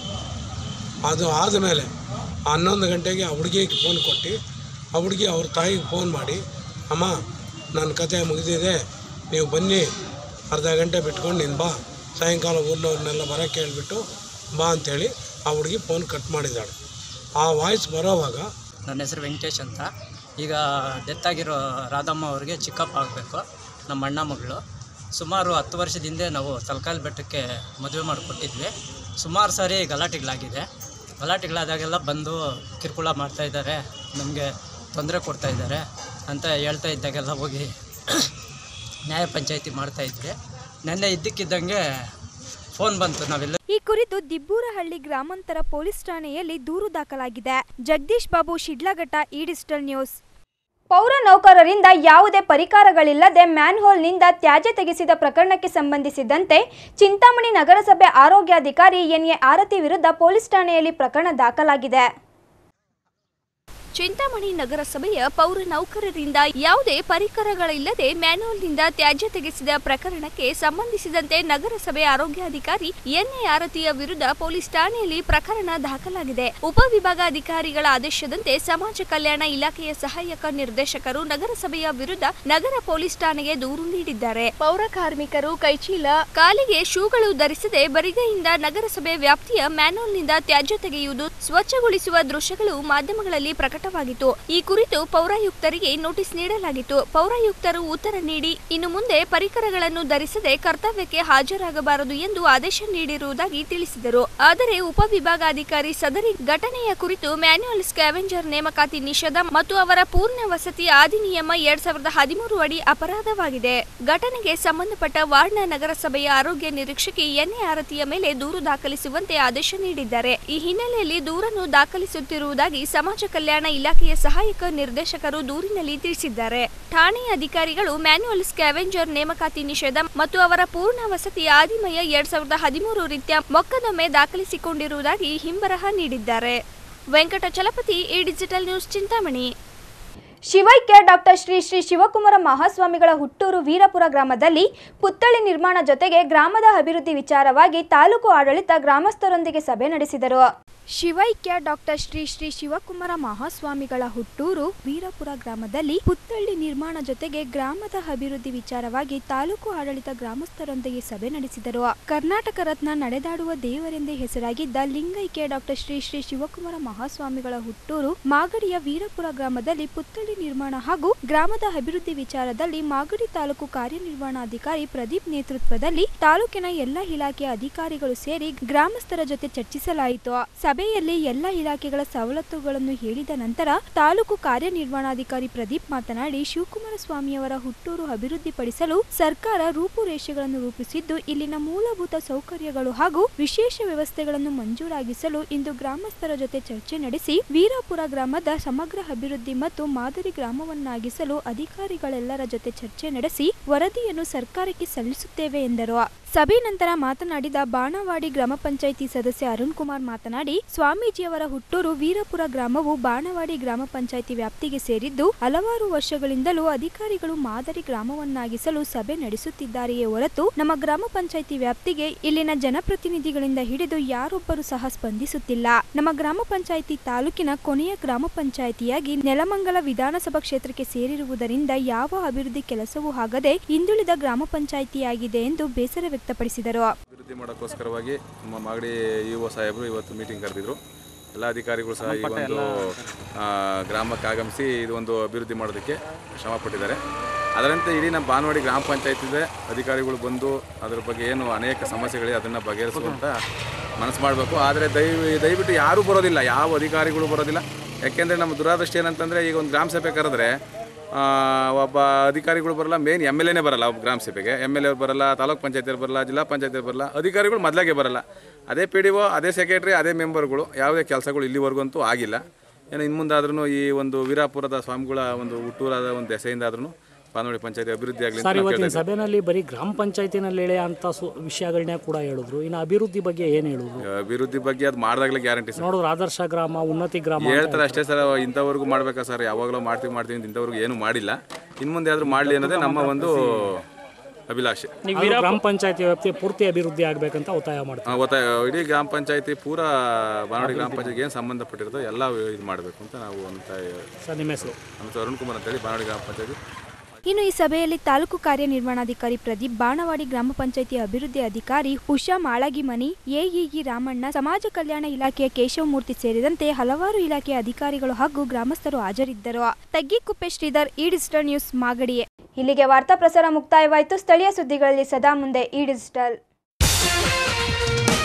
F: ಅದು ಆದಮೇಲೆ ಹನ್ನೊಂದು ಗಂಟೆಗೆ ಆ ಹುಡುಗಿಗೆ ಫೋನ್ ಕೊಟ್ಟು ಆ ಹುಡುಗಿ ಅವ್ರ ತಾಯಿಗೆ ಫೋನ್ ಮಾಡಿ ಅಮ್ಮ ನನ್ನ ಕತೆ ಮುಗಿದಿದೆ ನೀವು ಬನ್ನಿ ಅರ್ಧ ಗಂಟೆ ಬಿಟ್ಕೊಂಡು ನೀನು ಬಾ ಸಾಯಂಕಾಲ ಊರಿನವ್ರನ್ನೆಲ್ಲ ಬರೋಕ್ಕೆ ಹೇಳ್ಬಿಟ್ಟು ಬಾ ಅಂಥೇಳಿ ಆ ಹುಡುಗಿ ಫೋನ್ ಕಟ್ ಮಾಡಿದ್ದಾಳೆ ಆ ವಾಯ್ಸ್ ಬರೋವಾಗ
L: ನನ್ನ ಹೆಸರು ವೆಂಕಟೇಶ್ ಅಂತ ಈಗ ಡೆತ್ ಆಗಿರೋ ರಾಧಮ್ಮ ಅವ್ರಿಗೆ ಚಿಕ್ಕಪ್ಪ ಆಗಬೇಕು ನಮ್ಮ ಅಣ್ಣ ಮಗಳು ಸುಮಾರು ಹತ್ತು ವರ್ಷದ ಹಿಂದೆ ನಾವು ತಲಕಾಲ್ ಬೆಟ್ಟಕ್ಕೆ ಮದುವೆ ಮಾಡಿಕೊಟ್ಟಿದ್ವಿ ಸುಮಾರು ಸಾರಿ ಗಲಾಟೆಗಳಾಗಿದೆ ಗಲಾಟೆಗಳಾದಾಗೆಲ್ಲ ಬಂದು ಕಿರುಕುಳ ಮಾಡ್ತಾಯಿದ್ದಾರೆ ನಮಗೆ ತೊಂದರೆ ಕೊಡ್ತಾಯಿದ್ದಾರೆ ಅಂತ ಹೇಳ್ತಾ ಇದ್ದಾಗೆಲ್ಲ ಹೋಗಿ ನ್ಯಾಯ ಪಂಚಾಯಿತಿ ಮಾಡ್ತಾಯಿದ್ವಿ ನೆನ್ನೆ ಇದ್ದಕ್ಕಿದ್ದಂಗೆ ಫೋನ್ ಬಂತು ನಾವೆಲ್ಲ
A: ಈ ಕುರಿತು ದಿಬ್ಬೂರಹಳ್ಳಿ ಗ್ರಾಮಾಂತರ ಪೊಲೀಸ್ ಠಾಣೆಯಲ್ಲಿ ದೂರು ದಾಖಲಾಗಿದೆ ಜಗದೀಶ್ ಬಾಬು ಶಿಡ್ಲಘಟ್ಟ ಈ ಡಿಜಿಟಲ್ ನ್ಯೂಸ್ ಪೌರ ನೌಕರರಿಂದ ಯಾವುದೇ ಪರಿಕರಗಳಿಲ್ಲದೆ ಮ್ಯಾನ್ಹೋಲ್ನಿಂದ ತ್ಯಾಜ್ಯ ತೆಗೆಸಿದ ಪ್ರಕರಣಕ್ಕೆ ಸಂಬಂಧಿಸಿದಂತೆ ಚಿಂತಾಮಣಿ ನಗರಸಭೆ ಆರೋಗ್ಯಾಧಿಕಾರಿ ಎನ್ಎ ಆರತಿ ವಿರುದ್ಧ ಪೊಲೀಸ್ ಠಾಣೆಯಲ್ಲಿ ಪ್ರಕರಣ ದಾಖಲಾಗಿದೆ
E: ಚಿಂತಾಮಣಿ ನಗರಸಭೆಯ ಪೌರ ನೌಕರರಿಂದ ಯಾವುದೇ ಪರಿಕರಗಳಿಲ್ಲದೆ ಮ್ಯಾನ್ಯುವಲ್ನಿಂದ ತ್ಯಾಜ್ಯ ತೆಗೆಸಿದ ಪ್ರಕರಣಕ್ಕೆ ಸಂಬಂಧಿಸಿದಂತೆ ನಗರಸಭೆ ಆರೋಗ್ಯಾಧಿಕಾರಿ ಎನ್ಎ ಆರತಿಯ ವಿರುದ್ಧ ಪೊಲೀಸ್ ಠಾಣೆಯಲ್ಲಿ ಪ್ರಕರಣ ದಾಖಲಾಗಿದೆ ಉಪವಿಭಾಗಾಧಿಕಾರಿಗಳ ಆದೇಶದಂತೆ ಸಮಾಜ ಕಲ್ಯಾಣ ಇಲಾಖೆಯ ಸಹಾಯಕ ನಿರ್ದೇಶಕರು ನಗರಸಭೆಯ ವಿರುದ್ಧ ನಗರ ಪೊಲೀಸ್ ಠಾಣೆಗೆ ದೂರು ನೀಡಿದ್ದಾರೆ ಪೌರ ಕಾರ್ಮಿಕರು ಕೈಚೀಲ ಕಾಲಿಗೆ ಶೂಗಳು ಧರಿಸದೆ ಬರಿಗೈಯಿಂದ ನಗರಸಭೆ ವ್ಯಾಪ್ತಿಯ ಮ್ಯಾನ್ಯುವಲ್ನಿಂದ ತ್ಯಾಜ್ಯ ತೆಗೆಯುವುದು ಸ್ವಚ್ಛಗೊಳಿಸುವ ದೃಶ್ಯಗಳು ಮಾಧ್ಯಮಗಳಲ್ಲಿ ಪ್ರಕಟವಾಗಿತ್ತು ಈ ಕುರಿತು ಪೌರಾಯುಕ್ತರಿಗೆ ನೋಟಿಸ್ ನೀಡಲಾಗಿತ್ತು ಪೌರಾಯುಕ್ತರು ಉತ್ತರ ನೀಡಿ ಇನ್ನು ಮುಂದೆ ಪರಿಕರಗಳನ್ನು ಧರಿಸದೆ ಕರ್ತವ್ಯಕ್ಕೆ ಹಾಜರಾಗಬಾರದು ಎಂದು ಆದೇಶ ನೀಡಿರುವುದಾಗಿ ತಿಳಿಸಿದರು ಆದರೆ ಉಪವಿಭಾಗಾಧಿಕಾರಿ ಸದರಿ ಘಟನೆಯ ಕುರಿತು ಮ್ಯಾನ್ಯುಯಲ್ ಸ್ಕ್ಯಾವೆಂಜರ್ ನೇಮಕಾತಿ ನಿಷೇಧ ಮತ್ತು ಅವರ ಪೂರ್ಣ ವಸತಿ ಅಧಿನಿಯಮ ಎರಡ್ ಸಾವಿರದ ಹದಿಮೂರು ಅಡಿ ಅಪರಾಧವಾಗಿದೆ ಘಟನೆಗೆ ಸಂಬಂಧಪಟ್ಟ ವಾರ್ಡ್ನ ನಗರಸಭೆಯ ಆರೋಗ್ಯ ನಿರೀಕ್ಷಕಿ ಎನ್ಎ ಆರತಿಯ ಮೇಲೆ ದೂರು ದಾಖಲಿಸುವಂತೆ ಆದೇಶ ನೀಡಿದ್ದಾರೆ ಈ ಹಿನ್ನೆಲೆಯಲ್ಲಿ ದೂರನ್ನು ದಾಖಲಿಸುತ್ತಿರುವುದಾಗಿ ಸಮಾಜ ಕಲ್ಯಾಣ ಇಲಾಖೆಯ ಸಹಾಯಕ ನಿರ್ದೇಶಕರು ದೂರಿನಲ್ಲಿ ತಿಳಿಸಿದ್ದಾರೆ ಠಾಣೆಯ ಅಧಿಕಾರಿಗಳು ಮ್ಯಾನ್ಯುಯಲ್ ಸ್ಕ್ಯಾವೆಂಜರ್ ನೇಮಕಾತಿ ನಿಷೇಧ ಮತ್ತು ಅವರ ಪೂರ್ಣ ವಸತಿ ಆದಿಮಯ ಎರಡ್ ಸಾವಿರದ ಹದಿಮೂರು ರೀತ್ಯ ಮೊಕದ್ದಮೆ ದಾಖಲಿಸಿಕೊಂಡಿರುವುದಾಗಿ ಹಿಂಬರಹ ನೀಡಿದ್ದಾರೆ ವೆಂಕಟ ಚಲಪತಿ ಈ ಡಿಜಿಟಲ್ ನ್ಯೂಸ್ ಚಿಂತಾಮಣಿ
A: ಶಿವೈಕ್ಯ ಡಾಕ್ಟರ್ ಶ್ರೀ ಶ್ರೀ ಶಿವಕುಮಾರ ಮಹಾಸ್ವಾಮಿಗಳ ಹುಟ್ಟೂರು ವೀರಪುರ ಗ್ರಾಮದಲ್ಲಿ ಪುತ್ಥಳಿ ನಿರ್ಮಾಣ ಜೊತೆಗೆ ಗ್ರಾಮದ ಅಭಿವೃದ್ಧಿ ವಿಚಾರವಾಗಿ ತಾಲೂಕು ಆಡಳಿತ ಗ್ರಾಮಸ್ಥರೊಂದಿಗೆ ಸಭೆ ನಡೆಸಿದರು ಶಿವೈಕ್ಯ ಡಾಕ್ಟರ್ ಶ್ರೀ ಶ್ರೀ ಶಿವಕುಮಾರ ಮಹಾಸ್ವಾಮಿಗಳ ಹುಟ್ಟೂರು ವೀರಪುರ ಗ್ರಾಮದಲ್ಲಿ ಪುತ್ಥಳಿ ನಿರ್ಮಾಣ ಜೊತೆಗೆ ಗ್ರಾಮದ ಅಭಿವೃದ್ಧಿ ವಿಚಾರವಾಗಿ ತಾಲೂಕು ಆಡಳಿತ ಗ್ರಾಮಸ್ಥರೊಂದಿಗೆ ಸಭೆ ನಡೆಸಿದರು ಕರ್ನಾಟಕ ರತ್ನ ನಡೆದಾಡುವ ದೇವರೆಂದೇ ಹೆಸರಾಗಿದ್ದ ಲಿಂಗೈಕ್ಯ ಡಾಕ್ಟರ್ ಶ್ರೀ ಶ್ರೀ ಶಿವಕುಮಾರ ಮಹಾಸ್ವಾಮಿಗಳ ಹುಟ್ಟೂರು ಮಾಗಡಿಯ ವೀರಪುರ ಗ್ರಾಮದಲ್ಲಿ ಪುತ್ಥಳಿ ನಿರ್ಮಾಣ ಹಾಗೂ ಗ್ರಾಮದ ಅಭಿವೃದ್ಧಿ ವಿಚಾರದಲ್ಲಿ ಮಾಗಡಿ ತಾಲೂಕು ಕಾರ್ಯನಿರ್ವಹಣಾಧಿಕಾರಿ ಪ್ರದೀಪ್ ನೇತೃತ್ವದಲ್ಲಿ ತಾಲೂಕಿನ ಎಲ್ಲ ಇಲಾಖೆಯ ಅಧಿಕಾರಿಗಳು ಸೇರಿ ಗ್ರಾಮಸ್ಥರ ಜೊತೆ ಚರ್ಚಿಸಲಾಯಿತು ಸಭೆಯಲ್ಲಿ ಎಲ್ಲ ಇಲಾಖೆಗಳ ಸವಲತ್ತುಗಳನ್ನು ಹೇಳಿದ ನಂತರ ತಾಲೂಕು ಕಾರ್ಯನಿರ್ವಹಣಾಧಿಕಾರಿ ಪ್ರದೀಪ್ ಮಾತನಾಡಿ ಶಿವಕುಮಾರ ಸ್ವಾಮಿಯವರ ಹುಟ್ಟೂರು ಅಭಿವೃದ್ಧಿಪಡಿಸಲು ಸರ್ಕಾರ ರೂಪುರೇಷೆಗಳನ್ನು ರೂಪಿಸಿದ್ದು ಇಲ್ಲಿನ ಮೂಲಭೂತ ಸೌಕರ್ಯಗಳು ಹಾಗೂ ವಿಶೇಷ ವ್ಯವಸ್ಥೆಗಳನ್ನು ಮಂಜೂರಾಗಿಸಲು ಇಂದು ಗ್ರಾಮಸ್ಥರ ಜೊತೆ ಚರ್ಚೆ ನಡೆಸಿ ವೀರಾಪುರ ಗ್ರಾಮದ ಸಮಗ್ರ ಅಭಿವೃದ್ಧಿ ಮತ್ತು ಮಾದರಿ ಗ್ರಾಮವನ್ನಾಗಿಸಲು ಅಧಿಕಾರಿಗಳೆಲ್ಲರ ಜೊತೆ ಚರ್ಚೆ ನಡೆಸಿ ವರದಿಯನ್ನು ಸರ್ಕಾರಕ್ಕೆ ಸಲ್ಲಿಸುತ್ತೇವೆ ಎಂದರು ಸಭೆ ನಂತರ ಮಾತನಾಡಿದ ಬಾಣವಾಡಿ ಗ್ರಾಮ ಪಂಚಾಯಿತಿ ಸದಸ್ಯ ಅರುಣ್ ಕುಮಾರ್ ಮಾತನಾಡಿ ಸ್ವಾಮೀಜಿಯವರ ಹುಟ್ಟೂರು ವೀರಪುರ ಗ್ರಾಮವು ಬಾಣವಾಡಿ ಗ್ರಾಮ ಪಂಚಾಯಿತಿ ವ್ಯಾಪ್ತಿಗೆ ಸೇರಿದ್ದು ಹಲವಾರು ವರ್ಷಗಳಿಂದಲೂ ಅಧಿಕಾರಿಗಳು ಮಾದರಿ ಗ್ರಾಮವನ್ನಾಗಿಸಲು ಸಭೆ ನಡೆಸುತ್ತಿದ್ದಾರೆಯೇ ಹೊರತು ನಮ್ಮ ಗ್ರಾಮ ಪಂಚಾಯಿತಿ ವ್ಯಾಪ್ತಿಗೆ ಇಲ್ಲಿನ ಜನಪ್ರತಿನಿಧಿಗಳಿಂದ ಹಿಡಿದು ಯಾರೊಬ್ಬರು ಸಹ ಸ್ಪಂದಿಸುತ್ತಿಲ್ಲ ನಮ್ಮ ಗ್ರಾಮ ಪಂಚಾಯಿತಿ ತಾಲೂಕಿನ ಕೊನೆಯ ಗ್ರಾಮ ಪಂಚಾಯಿತಿಯಾಗಿ ನೆಲಮಂಗಲ ವಿಧಾನಸಭಾ ಕ್ಷೇತ್ರಕ್ಕೆ ಸೇರಿರುವುದರಿಂದ ಯಾವ ಅಭಿವೃದ್ಧಿ ಕೆಲಸವೂ ಆಗದೆ ಹಿಂದುಳಿದ ಗ್ರಾಮ ಪಂಚಾಯಿತಿಯಾಗಿದೆ ಎಂದು ಬೇಸರ ವ್ಯಕ್ತಪಡಿಸಿದರು
M: ಅಭಿವೃದ್ಧಿ ಮಾಡೋಕ್ಕೋಸ್ಕರವಾಗಿ ನಮ್ಮ ಮಾಗಡಿ ಇ ಒ ಸಾಹೇಬರು ಇವತ್ತು ಮೀಟಿಂಗ್ ಕರೆದಿದ್ರು ಎಲ್ಲ ಅಧಿಕಾರಿಗಳು ಸಹ ಈ ಒಂದು ಆ, ಗ್ರಾಮಕ್ಕೆ ಆಗಮಿಸಿ ಇದು ಒಂದು ಅಭಿವೃದ್ಧಿ ಮಾಡೋದಕ್ಕೆ ಶ್ರಮ ಪಟ್ಟಿದ್ದಾರೆ ಅದರಂತೆ ಇಡೀ ನಮ್ಮ ಬಾನವಾಡಿ ಗ್ರಾಮ ಪಂಚಾಯತ್ ಇದೆ ಅಧಿಕಾರಿಗಳು ಬಂದು ಅದ್ರ ಬಗ್ಗೆ ಏನು ಅನೇಕ ಸಮಸ್ಯೆಗಳಿದೆ ಅದನ್ನು ಬಗೆಹರಿಸುವಂತ ಮನಸ್ಸು ಮಾಡಬೇಕು ಆದರೆ ದಯವಿ ದಯವಿಟ್ಟು ಯಾರೂ ಬರೋದಿಲ್ಲ ಯಾವ ಅಧಿಕಾರಿಗಳು ಬರೋದಿಲ್ಲ ಯಾಕೆಂದರೆ ನಮ್ಮ ದುರಾದೃಷ್ಟ ಏನಂತಂದರೆ ಈಗ ಒಂದು ಗ್ರಾಮ ಸಭೆ ಕರೆದ್ರೆ ಆ, ಒಬ್ಬ ಅಧಿಕಾರಿಗಳು ಬರಲ್ಲ ಮೇನ್ ಎಮ್ ಎಲ್ ಎನೇ ಬರಲ್ಲ ಒಬ್ಬ ಗ್ರಾಮ ಸಭೆಗೆ ಎಮ್ ಎಲ್ ಎ ಬರಲ್ಲ ತಾಲೂಕ್ ಪಂಚಾಯತಿಯವ್ರು ಬರಲ್ಲ ಜಿಲ್ಲಾ ಪಂಚಾಯತಿಯವ್ರು ಬರಲ್ಲ ಅಧಿಕಾರಿಗಳು ಮೊದಲಾಗೆ ಬರಲ್ಲ ಅದೇ ಪಿ ಡಿ ಒ ಅದೇ ಸೆಕ್ರೆಟ್ರಿ ಅದೇ ಮೆಂಬರ್ಗಳು ಯಾವುದೇ ಕೆಲಸಗಳು ಇಲ್ಲಿವರೆಗಂತೂ ಆಗಿಲ್ಲ ಏನೋ ಇನ್ನು ಮುಂದಾದ್ರೂ ಈ ಒಂದು ವೀರಾಪುರದ ಸ್ವಾಮಿಗಳ ಒಂದು ಹುಟ್ಟೂರಾದ ಒಂದು ದೆಸೆಯಿಂದಾದ್ರೂ ಬಾನವಡಿ ಪಂಚಾಯತಿ ಅಭಿವೃದ್ಧಿ ಆಗಲಿ
N: ಸರ್ ಇವತ್ತಿನ ಸಭೆಯಲ್ಲಿ ಬರೀ ಗ್ರಾಮ ಪಂಚಾಯತಿನಲ್ಲಿ ಹೇಳಿ ಅಂತ ಸು ವಿಷಯಗಳನ್ನೇ ಕೂಡ ಹೇಳಿದ್ರು ಇನ್ನು ಅಭಿವೃದ್ಧಿ ಬಗ್ಗೆ ಏನು ಹೇಳಿದ್ರು
M: ಅಭಿವೃದ್ಧಿ ಬಗ್ಗೆ ಅದು ಮಾಡಿದಾಗಲೇ ಗ್ಯಾರಂಟಿ ಸರ್
N: ನೋಡಿದ್ರೆ ಆದರ್ಶ ಗ್ರಾಮ ಉನ್ನತಿ ಗ್ರಾಮ ಅಂತ
M: ಹೇಳ್ತಾರೆ ಅಷ್ಟೇ ಸರ್ ಇಂಥವ್ರಿಗೂ ಮಾಡ್ಬೇಕಾ ಸರ್ ಯಾವಾಗಲೂ ಮಾಡ್ತೀವಿ ಮಾಡ್ತೀವಿ ಅಂತ ಇಂಥವ್ರಿಗೂ ಏನೂ ಮಾಡಿಲ್ಲ ಇನ್ನು ಮುಂದೆ ಆದರೂ ಮಾಡಲಿ ಅನ್ನೋದೇ ನಮ್ಮ ಒಂದು ಅಭಿಲಾಷೆ
N: ಅದು ಗ್ರಾಮ ಪಂಚಾಯತಿ ವ್ಯಾಪ್ತಿ ಪೂರ್ತಿ ಅಭಿವೃದ್ಧಿ ಆಗಬೇಕಂತ ಒತ್ತಾಯ ಮಾಡ್ತಾರೆ
M: ಆ, ಒತ್ತಾಯ ಇಡೀ ಗ್ರಾಮ ಪಂಚಾಯತಿ ಪೂರ ಬಾನವಾಡಿ ಗ್ರಾಮ ಪಂಚಾಯತ್ಗೆ ಏನು ಸಂಬಂಧಪಟ್ಟಿರ್ತೋ ಎಲ್ಲ ಇದು ಮಾಡಬೇಕು ಅಂತ ನಾವು ಅಂತ
N: ಸರ್ ನಿಮ್ಮ ಹೆಸರು
M: ನಮ್ಮ ಹೆಸರು ಅರುಣ್ ಕುಮಾರ್ ಅಂತೇಳಿ ಬಾನವಾಡಿ ಗ್ರಾಮ ಪಂಚಾಯತಿ
A: ಇನ್ನು ಈ ಸಭೆಯಲ್ಲಿ ತಾಲೂಕು ಕಾರ್ಯನಿರ್ವಹಣಾಧಿಕಾರಿ ಪ್ರದೀಪ್ ಬಾಣವಾಡಿ ಗ್ರಾಮ ಪಂಚಾಯಿತಿ ಅಭಿವೃದ್ಧಿ ಅಧಿಕಾರಿ ಉಷಾ ಮಾಳಗಿಮನಿ ಎಇಇ ರಾಮಣ್ಣ ಸಮಾಜ ಕಲ್ಯಾಣ ಇಲಾಖೆಯ ಕೇಶವಮೂರ್ತಿ ಸೇರಿದಂತೆ ಹಲವಾರು ಇಲಾಖೆಯ ಅಧಿಕಾರಿಗಳು ಹಾಗೂ ಗ್ರಾಮಸ್ಥರು ಹಾಜರಿದ್ದರು ತಗ್ಗಿಕುಪ್ಪೆ ಶ್ರೀಧರ್ ಈ ಡಿಜಿಟಲ್ ನ್ಯೂಸ್ ಮಾಗಡಿ ಇಲ್ಲಿಗೆ ವಾರ್ತಾ ಪ್ರಸಾರ ಮುಕ್ತಾಯವಾಯಿತು ಸ್ಥಳೀಯ ಸುದ್ದಿಗಳಲ್ಲಿ ಸದಾ ಮುಂದೆ ಈ ಡಿಜಿಟಲ್